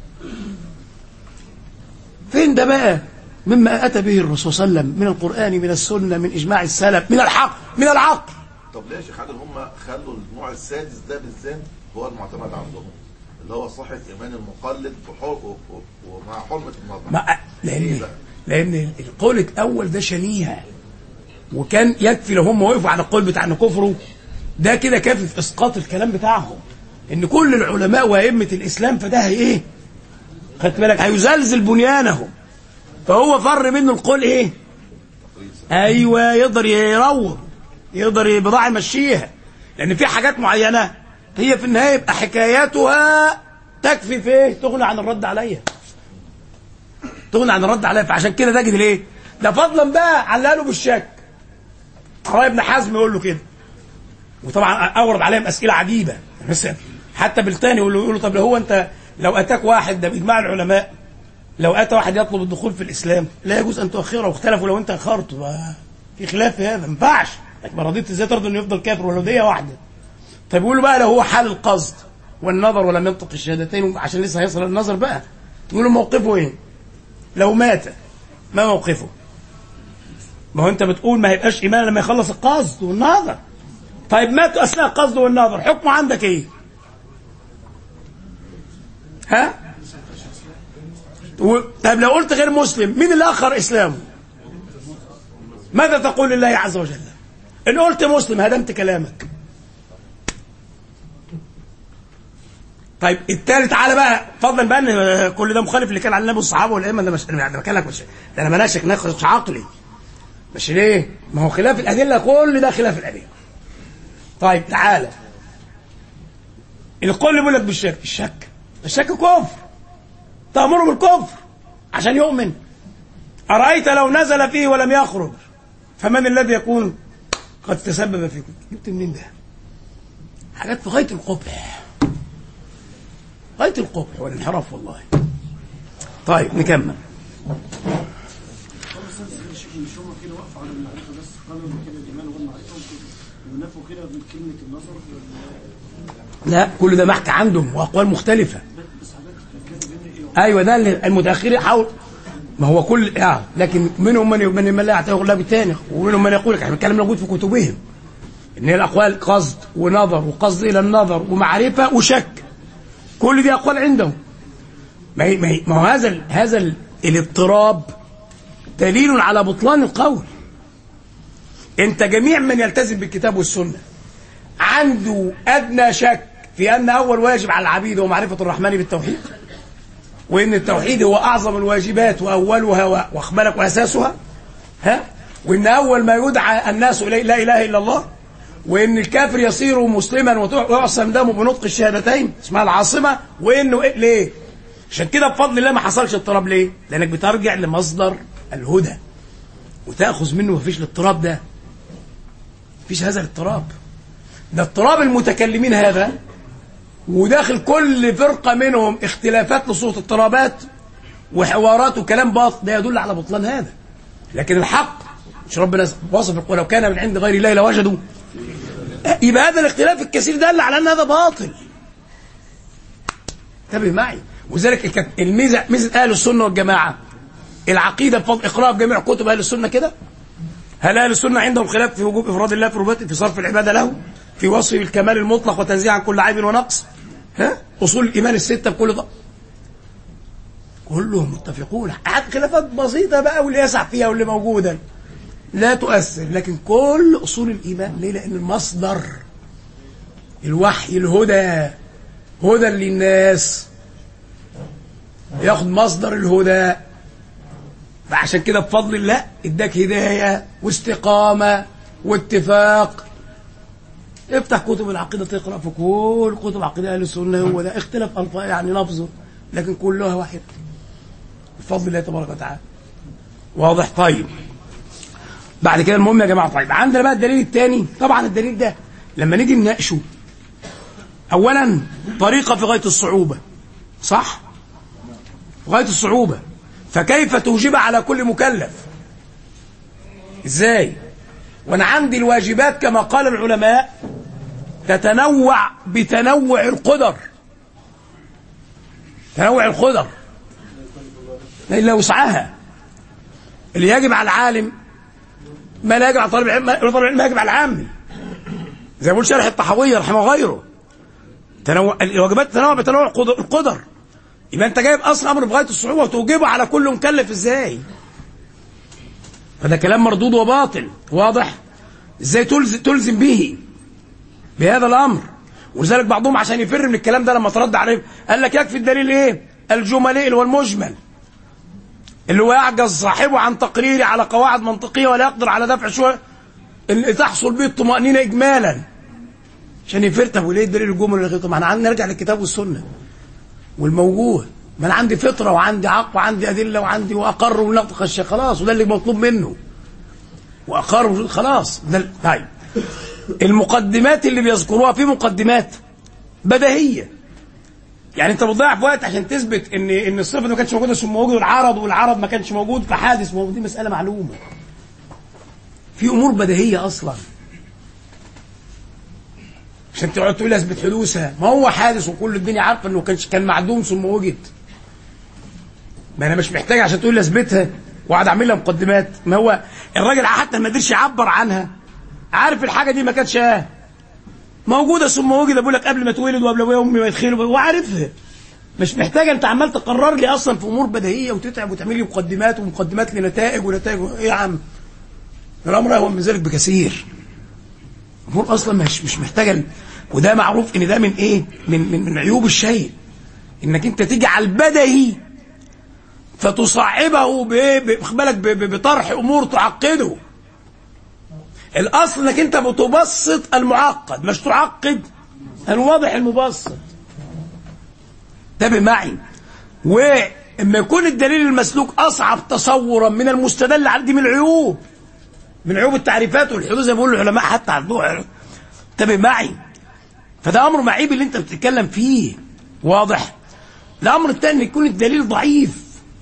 فين ده بقى مما اتى به الرسول صلى الله عليه وسلم من القران من السنه من اجماع السلف من الحق من العقل طب ليه يا شيخ عادل هم خلوا النوع السادس ده بالذات هو المعتمد عندهم اللي هو صحة إيمان المقلد وحر- و- و- ومع حرمة النظر ما لان ليه بقى؟ لان القول الاول ده شنيع وكان يكفي لو هم وقفوا على القول بتاع ان كفروا ده كده كافي في اسقاط الكلام بتاعهم ان كل العلماء وائمه الاسلام فده هي ايه خدت بالك هيزلزل بنيانهم فهو فر منه القول ايه ايوه يقدر يروض يقدر بضاعه يمشيها لان في حاجات معينه هي في النهايه يبقى حكاياتها تكفي في ايه تغني عن الرد عليها تغني عن الرد عليها فعشان كده تجد ليه ده فضلا بقى على له بالشك رأي ابن حزم يقول له كده وطبعا اورد عليهم اسئله عجيبه مثلا حتى بالتاني يقول له يقول له طب لو هو انت لو اتاك واحد ده باجماع العلماء لو اتى واحد يطلب الدخول في الاسلام لا يجوز ان تؤخره واختلفوا لو انت اخرته ما- في خلاف في هذا ما ينفعش لكن ما رضيت ازاي ترضى انه يفضل كافر ولو ديه واحده طيب يقول له بقى لو هو حال القصد والنظر ولم ينطق الشهادتين عشان لسه هيصل النظر بقى تقول له موقفه ايه؟ لو مات ما موقفه؟ ما هو انت بتقول ما هيبقاش ايمان لما يخلص القصد والنظر طيب مات اثناء القصد والنظر حكمه عندك ايه؟ ها؟ و... طيب لو قلت غير مسلم مين اللي اخر اسلامه؟ ماذا تقول لله عز وجل؟ ان قلت مسلم هدمت كلامك طيب التالت تعالى بقى فضلا بقى ان كل ده مخالف اللي كان على النبي والصحابه والائمه ده مش انا بكلمك مش ده انا مناشك ناقش عقلي مش ليه؟ ما هو خلاف الادله كل ده خلاف الادله طيب تعالى القول بيقول لك بالشك الشك الشك كفر تأمره بالكفر عشان يؤمن أرأيت لو نزل فيه ولم يخرج فمن الذي يكون قد تسبب فيه جبت منين ده حاجات في غاية القبح غاية القبح والانحراف والله طيب نكمل مش هم كده وقفوا على المعرفه بس قالوا ان كده الايمان والمعرفه وكده ونفوا كده من كلمه النظر لا كل ده محكي عندهم واقوال مختلفه ايوه ده اللي المتاخرين حاول ما هو كل اه لكن منهم من من من لا يعتبر الله بالثاني ومنهم من يقول لك احنا الكلام موجود في كتبهم ان هي الاقوال قصد ونظر وقصد الى النظر ومعرفه وشك كل دي اقوال عندهم ما هي ما, هي ما هو هذا ال- هذا ال- الاضطراب دليل على بطلان القول انت جميع من يلتزم بالكتاب والسنه عنده ادنى شك في ان اول واجب على العبيد هو معرفه الرحمن بالتوحيد وان التوحيد هو اعظم الواجبات واولها و- واخبالك واساسها ها وان اول ما يدعى الناس اليه لا اله الا الله وان الكافر يصير مسلما وتع- ويعصم دمه بنطق الشهادتين اسمها العاصمه وانه إيه ليه؟ عشان كده بفضل الله ما حصلش اضطراب ليه؟ لانك بترجع لمصدر الهدى وتاخذ منه مفيش الاضطراب ده مفيش هذا الاضطراب ده اضطراب المتكلمين هذا وداخل كل فرقة منهم اختلافات لصوت اضطرابات وحوارات وكلام باطل ده يدل على بطلان هذا لكن الحق مش ربنا وصف ولو كان من عند غير الله لوجدوا يبقى هذا الاختلاف الكثير دل على ان هذا باطل انتبه معي وذلك كانت الميزه ميزه اهل السنه والجماعه العقيده بفضل اقراء جميع كتب اهل السنه كده هل اهل السنه عندهم خلاف في وجوب افراد الله في ربوبيته في صرف العباده له في وصفه بالكمال المطلق وتنزيه عن كل عيب ونقص ها اصول الايمان السته بكل ده كلهم متفقون حتى خلافات بسيطه بقى واللي يسع فيها واللي موجوده لا تؤثر لكن كل اصول الايمان ليه لان المصدر الوحي الهدى هدى للناس ياخد مصدر الهدى فعشان كده بفضل الله اداك هدايه واستقامه واتفاق افتح كتب العقيده تقرا في كل كتب عقيده اهل السنه هو ده اختلاف الفاظ يعني لفظه لكن كلها واحد بفضل الله تبارك وتعالى واضح طيب بعد كده المهم يا جماعه طيب عندنا بقى الدليل الثاني طبعا الدليل ده لما نيجي نناقشه اولا طريقه في غايه الصعوبه صح في غايه الصعوبه فكيف توجب على كل مكلف ازاي وانا عندي الواجبات كما قال العلماء تتنوع بتنوع القدر تنوع القدر الا وسعها اللي يجب على العالم ما لا يجب على طالب العلم ما طالب العلم ما يجب على العامي زي ما بيقول شرح الطحاويه رحمه غيره تنوع الواجبات تنوع بتنوع القدر- القدر يبقى انت جايب اصلا امر بغايه الصعوبه وتوجبه على كل مكلف ازاي فده كلام مردود وباطل واضح ازاي تلزم, تلزم به بهذا الامر ولذلك بعضهم عشان يفر من الكلام ده لما ترد عليه قال لك يكفي الدليل ايه الجملي اللي هو المجمل اللي هو يعجز صاحبه عن تقريره على قواعد منطقيه ولا يقدر على دفع شويه اللي تحصل به الطمانينه اجمالا عشان يفر طب وليه الدليل الجمل اللي طب ما احنا عندنا نرجع للكتاب والسنه والموجود ما انا عندي فطره وعندي عقل وعندي ادله وعندي واقر ونطق الشيء خلاص وده اللي مطلوب منه واقر خلاص ده ال- طيب المقدمات اللي بيذكروها في مقدمات بديهيه يعني انت بتضيع في وقت عشان تثبت ان ان الصفه دي ما كانتش موجوده ثم موجود العرض والعرض ما كانش موجود فحادث ما هو دي مساله معلومه في امور بديهيه اصلا عشان تقعد تقول اثبت حدوثها ما هو حادث وكل الدنيا عارفه انه كانش كان معدوم ثم وجد ما انا مش محتاج عشان تقول لي اثبتها واقعد اعمل لها مقدمات ما هو الراجل حتى ما قدرش يعبر عنها عارف الحاجه دي ما كانتش آه موجوده ثم وجد بقول لك قبل ما اتولد وقبل ابويا وامي ما يتخيلوا وعارفها مش محتاجه انت عمال تقرر لي اصلا في امور بديهيه وتتعب وتعمل لي مقدمات ومقدمات لنتائج ونتائج ايه يا عم الامر اهون من ذلك بكثير امور اصلا مش مش محتاجه ال- وده معروف ان ده من ايه من من, من عيوب الشيء انك انت تيجي على البدهي فتصعبه بايه ب- خد بالك ب- ب- بطرح امور تعقده الاصل انك انت بتبسط المعقد مش تعقد الواضح المبسط انتبه معي واما يكون الدليل المسلوك اصعب تصورا من المستدل عليه دي من العيوب من عيوب التعريفات والحدود زي ما بيقول العلماء حتى عندهم انتبه معي فده امر معيب اللي انت بتتكلم فيه واضح الامر الثاني يكون الدليل ضعيف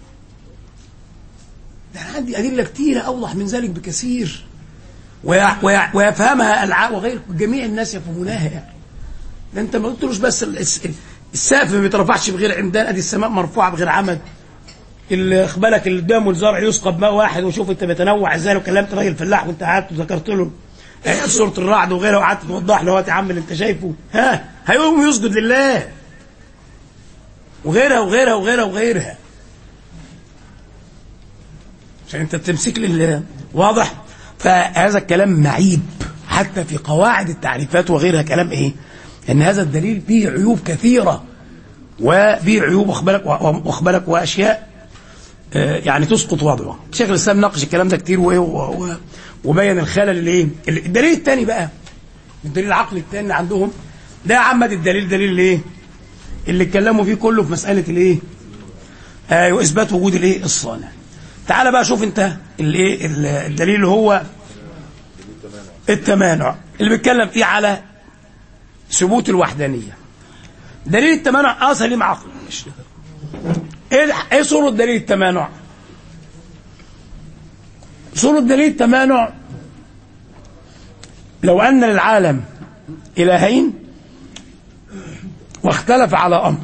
ده أنا عندي ادله كتيره اوضح من ذلك بكثير ويع- ويع- ويفهمها الع... وغير جميع الناس يفهمونها يعني ده انت ما قلتلوش بس ال- الس- السقف ما بيترفعش بغير عمدان ادي السماء مرفوعه بغير عمد اللي بالك اللي قدامه الزرع يسقى بماء واحد وشوف انت بيتنوع ازاي لو كلمت راجل فلاح وانت قعدت وذكرت له آيات سوره الرعد وغيرها وقعدت توضح له يا عم اللي انت شايفه ها هيقوم يسجد لله وغيرها وغيرها وغيرها وغيرها عشان انت بتمسك لله واضح فهذا الكلام معيب حتى في قواعد التعريفات وغيرها كلام ايه ان هذا الدليل فيه عيوب كثيره وفيه عيوب واخبالك واخبالك واشياء آه، يعني تسقط وضعه شيخ الاسلام ناقش الكلام ده كتير وايه و- و- وبين الخلل اللي ايه الدليل الثاني بقى الدليل العقلي الثاني عندهم ده يا عم الدليل دليل الايه اللي اتكلموا فيه كله في مساله الايه ايوه اثبات وجود الايه الصانع تعال بقى شوف انت الايه ال- الدليل اللي هو التمانع اللي بيتكلم فيه على ثبوت الوحدانيه دليل التمانع اه سليم عقل مش ايه ايه صوره دليل التمانع صوره دليل التمانع لو ان للعالم الهين واختلف على امر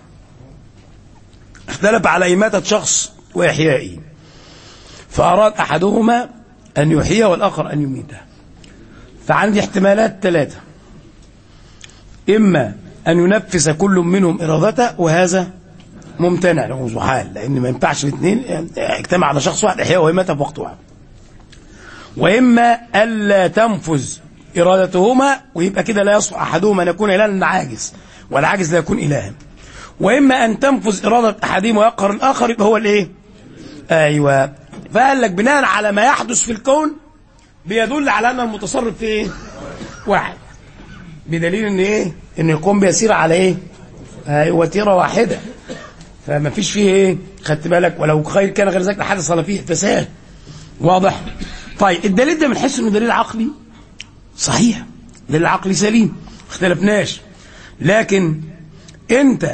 اختلف على إماتة شخص وإحيائه فأراد أحدهما أن يحييه والآخر أن يميته فعندي احتمالات ثلاثة إما أن ينفذ كل منهم إرادته وهذا ممتنع له محال لأن ما ينفعش الاثنين اجتمع على شخص واحد إحياء وإماتة في وقت واحد وإما ألا تنفذ إرادتهما ويبقى كده لا يصلح أحدهما أن يكون إلها عاجز والعاجز لا يكون إلها واما ان تنفذ اراده احدهما ويقهر الاخر يبقى هو الايه ايوه فقال لك بناء على ما يحدث في الكون بيدل على ان المتصرف في ايه واحد بدليل ان ايه ان الكون بيسير على ايه ايوه وتيره واحده فما فيش فيه ايه خدت بالك ولو خير كان غير ذلك لحدث فيه فساد واضح طيب الدليل ده بنحس انه دليل عقلي صحيح دليل عقلي سليم اختلفناش لكن انت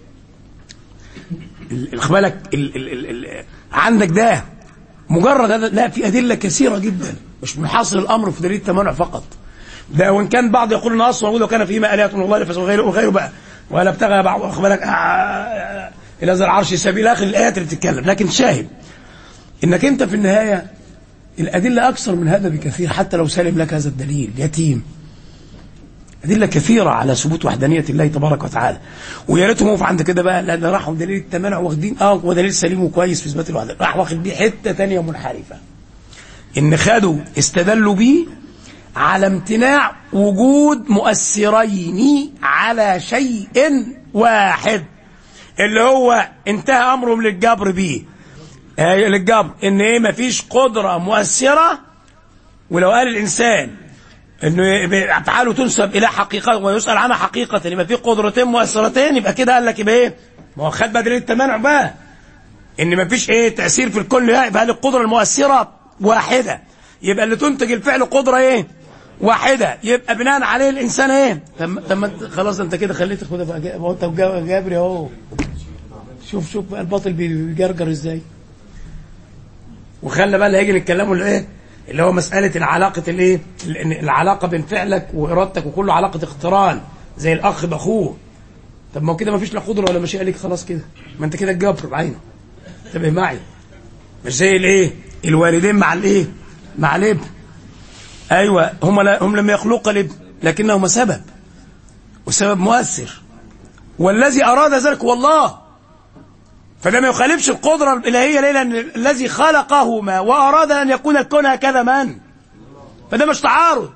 اخبالك ال ال ال ال عندك ده مجرد هذا لا في ادله كثيره جدا مش منحصر الامر في دليل التمانع فقط ده وان كان بعض يقول ان اصلا موجود وكان فيما الهه من الله لفسوا غيره وغيره بقى ولا ابتغى بعض اخبالك الى ذا العرش سبيل اخر الايات اللي بتتكلم لكن شاهد انك انت في النهايه الادله اكثر من هذا بكثير حتى لو سلم لك هذا الدليل يتيم أدلة كثيرة على ثبوت وحدانية الله تبارك وتعالى ويا ريتهم يقف عند كده بقى لأن راحوا دليل التمانع واخدين اه هو دليل سليم وكويس في إثبات الوحدة راح واخد بيه حتة تانية منحرفة إن خدوا استدلوا بيه على امتناع وجود مؤثرين على شيء واحد اللي هو انتهى أمرهم للجبر بيه آه للجبر إن إيه مفيش قدرة مؤثرة ولو قال الإنسان انه افعاله تنسب الى حقيقه ويسال عنها حقيقه يبقى في قدرتين مؤثرتين يبقى كده قال لك يبقى ايه؟ ما هو خد بدل التمانع بقى ان ما فيش ايه تاثير في الكل لا يبقى القدره المؤثره واحده يبقى اللي تنتج الفعل قدره ايه؟ واحده يبقى بناء عليه الانسان ايه؟ طب طب ما انت خلاص انت كده خليت خد بقى ما هو انت جابري اهو شوف شوف بقى الباطل بيجرجر ازاي وخلى بقى اللي هيجي نتكلموا الايه؟ اللي هو مسألة العلاقة الايه؟ العلاقة بين فعلك وإرادتك وكله علاقة اقتران زي الأخ بأخوه. طب ما هو كده ما فيش لا قدرة ولا مشيئة ليك خلاص كده. ما أنت كده الجبر بعينه. انتبه معي. مش زي الايه؟ الوالدين مع الايه؟ مع الابن. أيوه هم لا هم لم يخلقوا الابن لكنهما سبب. وسبب مؤثر. والذي أراد ذلك هو الله. فده ما يخالفش القدرة الإلهية ليه لأن الذي خلقهما وأراد أن يكون الكون هكذا من فده مش تعارض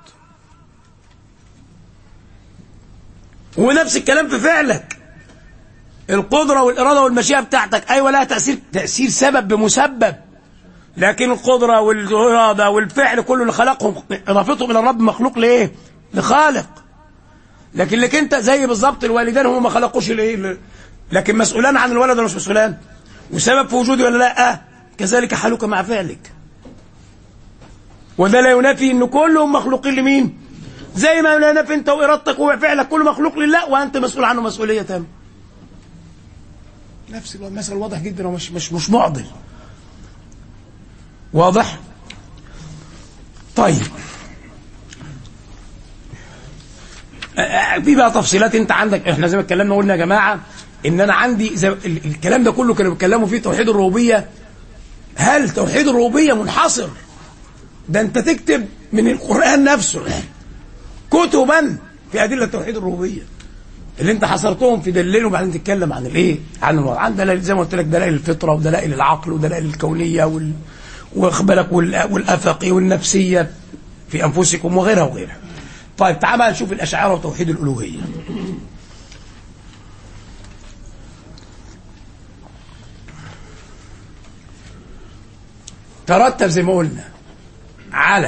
ونفس الكلام في فعلك القدرة والإرادة والمشيئة بتاعتك أيوة لها تأثير تأثير سبب بمسبب لكن القدرة والإرادة والفعل كله اللي خلقهم إضافتهم إلى الرب مخلوق لإيه؟ لخالق لكن لك أنت زي بالظبط الوالدين هم ما خلقوش الإيه؟ لكن مسؤولان عن الولد ولا مش مسؤولان وسبب في وجودي ولا لا كذلك حالك مع فعلك وده لا ينافي ان كلهم مخلوقين لمين زي ما لا ينافي انت وارادتك وفعلك كله مخلوق لله وانت مسؤول عنه مسؤوليه تامه نفس المثل واضح جدا ومش مش مش معضل واضح طيب في بقى تفصيلات انت عندك احنا زي ما اتكلمنا قلنا يا جماعه ان انا عندي زي الكلام ده كله كانوا بيتكلموا فيه توحيد الربوبيه هل توحيد الربوبيه منحصر ده انت تكتب من القران نفسه كتبا في ادله توحيد الربوبيه اللي انت حصرتهم في دليل وبعدين تتكلم عن الايه عن الوضع عن دلائل زي ما قلت لك دلائل الفطره ودلائل العقل ودلائل الكونيه وال واخبالك والافقي والنفسيه في أنفسكم وغيرها وغيرها طيب تعال بقى نشوف الأشاعرة وتوحيد الألوهية ترتب زي ما قلنا على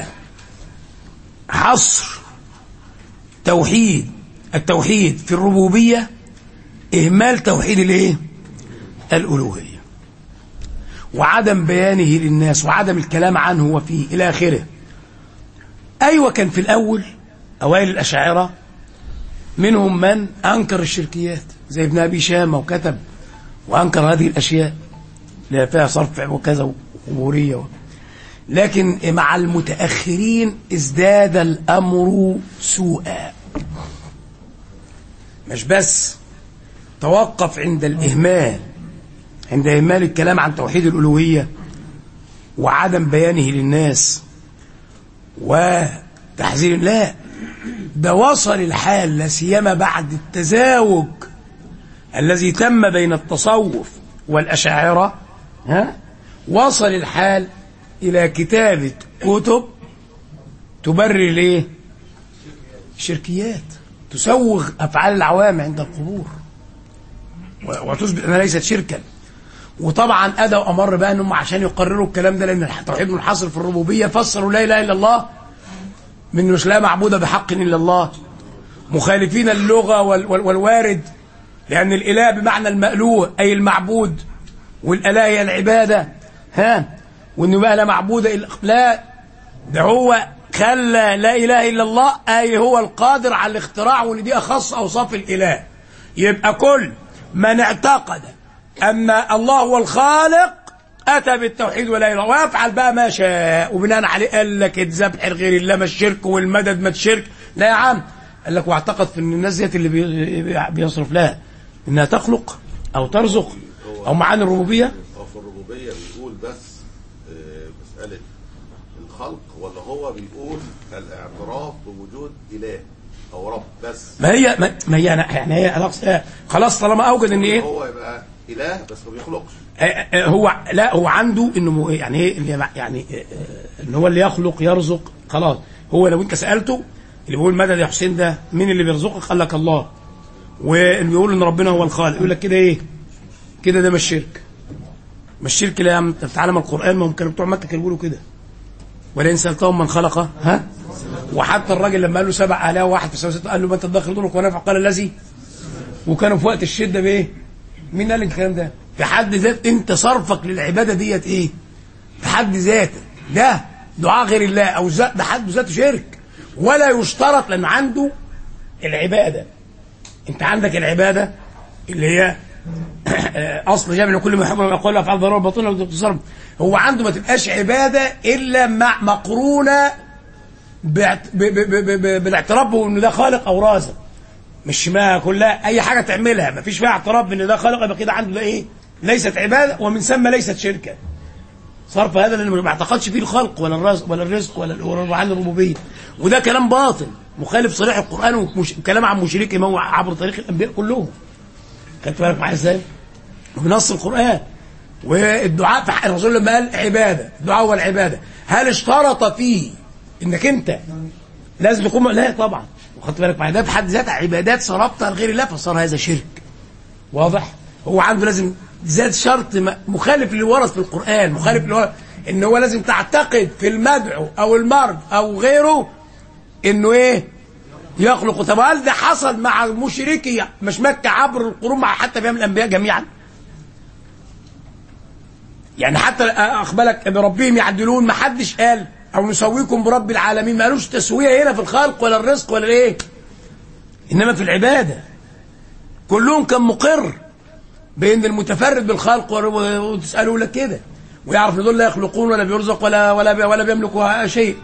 حصر توحيد التوحيد في الربوبية إهمال توحيد الإيه؟ الألوهية وعدم بيانه للناس وعدم الكلام عنه وفيه إلى آخره أيوة كان في الأول أوائل الأشاعرة منهم من أنكر الشركيات زي ابن أبي شامة وكتب وأنكر هذه الأشياء اللي فيها صرف وكذا وقبورية لكن مع المتأخرين ازداد الأمر سوءا مش بس توقف عند الإهمال عند إهمال الكلام عن توحيد الألوهية وعدم بيانه للناس وتحذير لا ده وصل الحال لا سيما بعد التزاوج الذي تم بين التصوف والأشاعرة ها وصل الحال إلى كتابة كتب تبرر ليه الشركيات تسوغ أفعال العوام عند القبور وتثبت أنها ليست شركا وطبعا أدى وأمر بقى أنهم عشان يقرروا الكلام ده لأن التوحيد منحصر في الربوبية فسروا لا إله إلا الله من مش لا معبود بحق إلا الله مخالفين اللغة وال وال والوارد لأن الإله بمعنى المألوه أي المعبود والإله هي العبادة ها وإنه بقى لا معبود إلا لا ده هو خلى لا إله إلا الله أي هو القادر على الاختراع وإن دي أخص أوصاف الإله يبقى كل من اعتقد أن الله هو الخالق أتى بالتوحيد ولا إله ويفعل بقى ما شاء وبناء عليه قال لك الذبح لغير الله ما الشرك والمدد ما الشرك لا يا عم قال لك واعتقد في ان الناس ديت اللي بي- بيصرف لها انها تخلق او ترزق او معاني الربوبيه هو في الربوبية بيقول بس آه، مسألة الخلق ولا هو بيقول الاعتراف بوجود إله أو رب بس ما هي ما ما هي يعني هي خلاص آه، خلاص طالما اوجد ان ايه هو يبقى إله بس ما بيخلقش آه، آه، هو لا هو عنده انه مو- يعني ايه اللي يبع- يعني آه، آه، ان هو اللي يخلق يرزق خلاص هو لو انت سالته اللي بيقول مدد يا حسين ده مين اللي بيرزقك قال لك الله واللي بيقول ان ربنا هو الخالق يقول لك كده ايه كده ده مش شرك مش شرك لا يا عم انت بتتعلم القران ما هم كانوا بتوع مكه كانوا بيقولوا كده ولئن سالتهم من خلق ها وحتى الراجل لما قال له سبع الاف واحد في سوسته قال له ما انت تدخل دورك ونافع قال الذي وكانوا في وقت الشده بايه مين قال الكلام ده في حد ذات انت صرفك للعباده ديت ايه في حد ذاته ده دعاء غير الله او ذات ده حد ذاته شرك ولا يشترط لان عنده العباده انت عندك العباده اللي هي اصل جامع لكل ما يحب ويقول افعال ضرورة باطنه وتصرف هو عنده ما تبقاش عباده الا مع مقرونه باعت- ب- ب- ب- ب- بالاعتراف بان ده خالق او رازق مش ما كلها اي حاجه تعملها ما فيش فيها اعتراف بان ده خالق يبقى كده عنده ده ايه ليست عباده ومن ثم ليست شركه صرف هذا لانه ما اعتقدش فيه الخلق ولا الرزق ولا الرزق ولا ال- عن الربوبيه وده كلام باطل مخالف صريح القران ومش كلام عن مشركي ما هو عبر تاريخ الانبياء كلهم خدت بالك معايا ازاي؟ بنص القران والدعاء في الرسول لما قال عباده الدعاء هو العباده هل اشترط فيه انك انت لازم تكون لا طبعا وخدت بالك معايا ده في حد ذاتها عبادات صرفتها لغير الله فصار هذا شرك واضح هو عنده لازم زاد شرط م- مخالف اللي ورد في القرآن مخالف اللي ورد ان هو لازم تعتقد في المدعو او المرض او غيره انه ايه يخلق طب هل ده حصل مع مشركي مش مكة عبر القرون مع حتى في أيام الانبياء جميعا يعني حتى اخبرك بربهم يعدلون ما حدش قال او نسويكم برب العالمين ما قالوش تسويه هنا في الخلق ولا الرزق ولا الايه انما في العباده كلهم كان مقر بان المتفرد بالخلق ور- وتساله لك كده ويعرف ان دول لا يخلقون ولا بيرزق ولا ولا بي- ولا بيملكوا شيء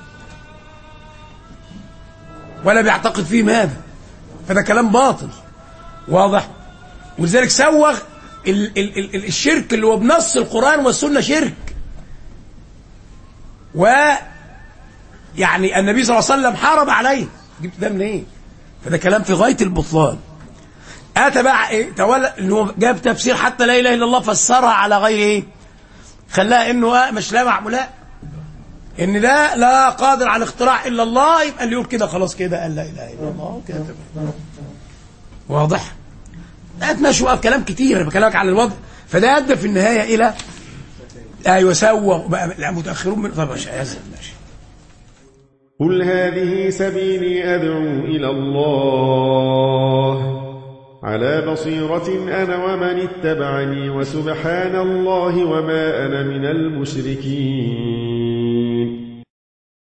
ولا بيعتقد فيهم هذا فده كلام باطل واضح ولذلك سوغ ال ال ال ال- الشرك اللي هو بنص القرآن والسنة شرك و يعني النبي صلى الله عليه وسلم حارب عليه جبت ده منين؟ إيه؟ فده كلام في غاية البطلان اتى بقى ايه تولى انه جاب تفسير حتى لا اله الا الله فسرها على غير ايه خلاها انه آه مش لا معمول لا ان لا لا قادر على الاختراع الا الله يبقى اللي يقول كده خلاص كده قال لا اله الا الله كده تمام واضح اتمشى بقى في كلام كتير انا بكلمك على الوضع فده ادى في النهايه الى ايوه سوى بقى لا متاخرون من طب ماشي ماشي قل هذه سبيلي أدعو إلى الله على بصيرة أنا ومن اتبعني وسبحان الله وما أنا من المشركين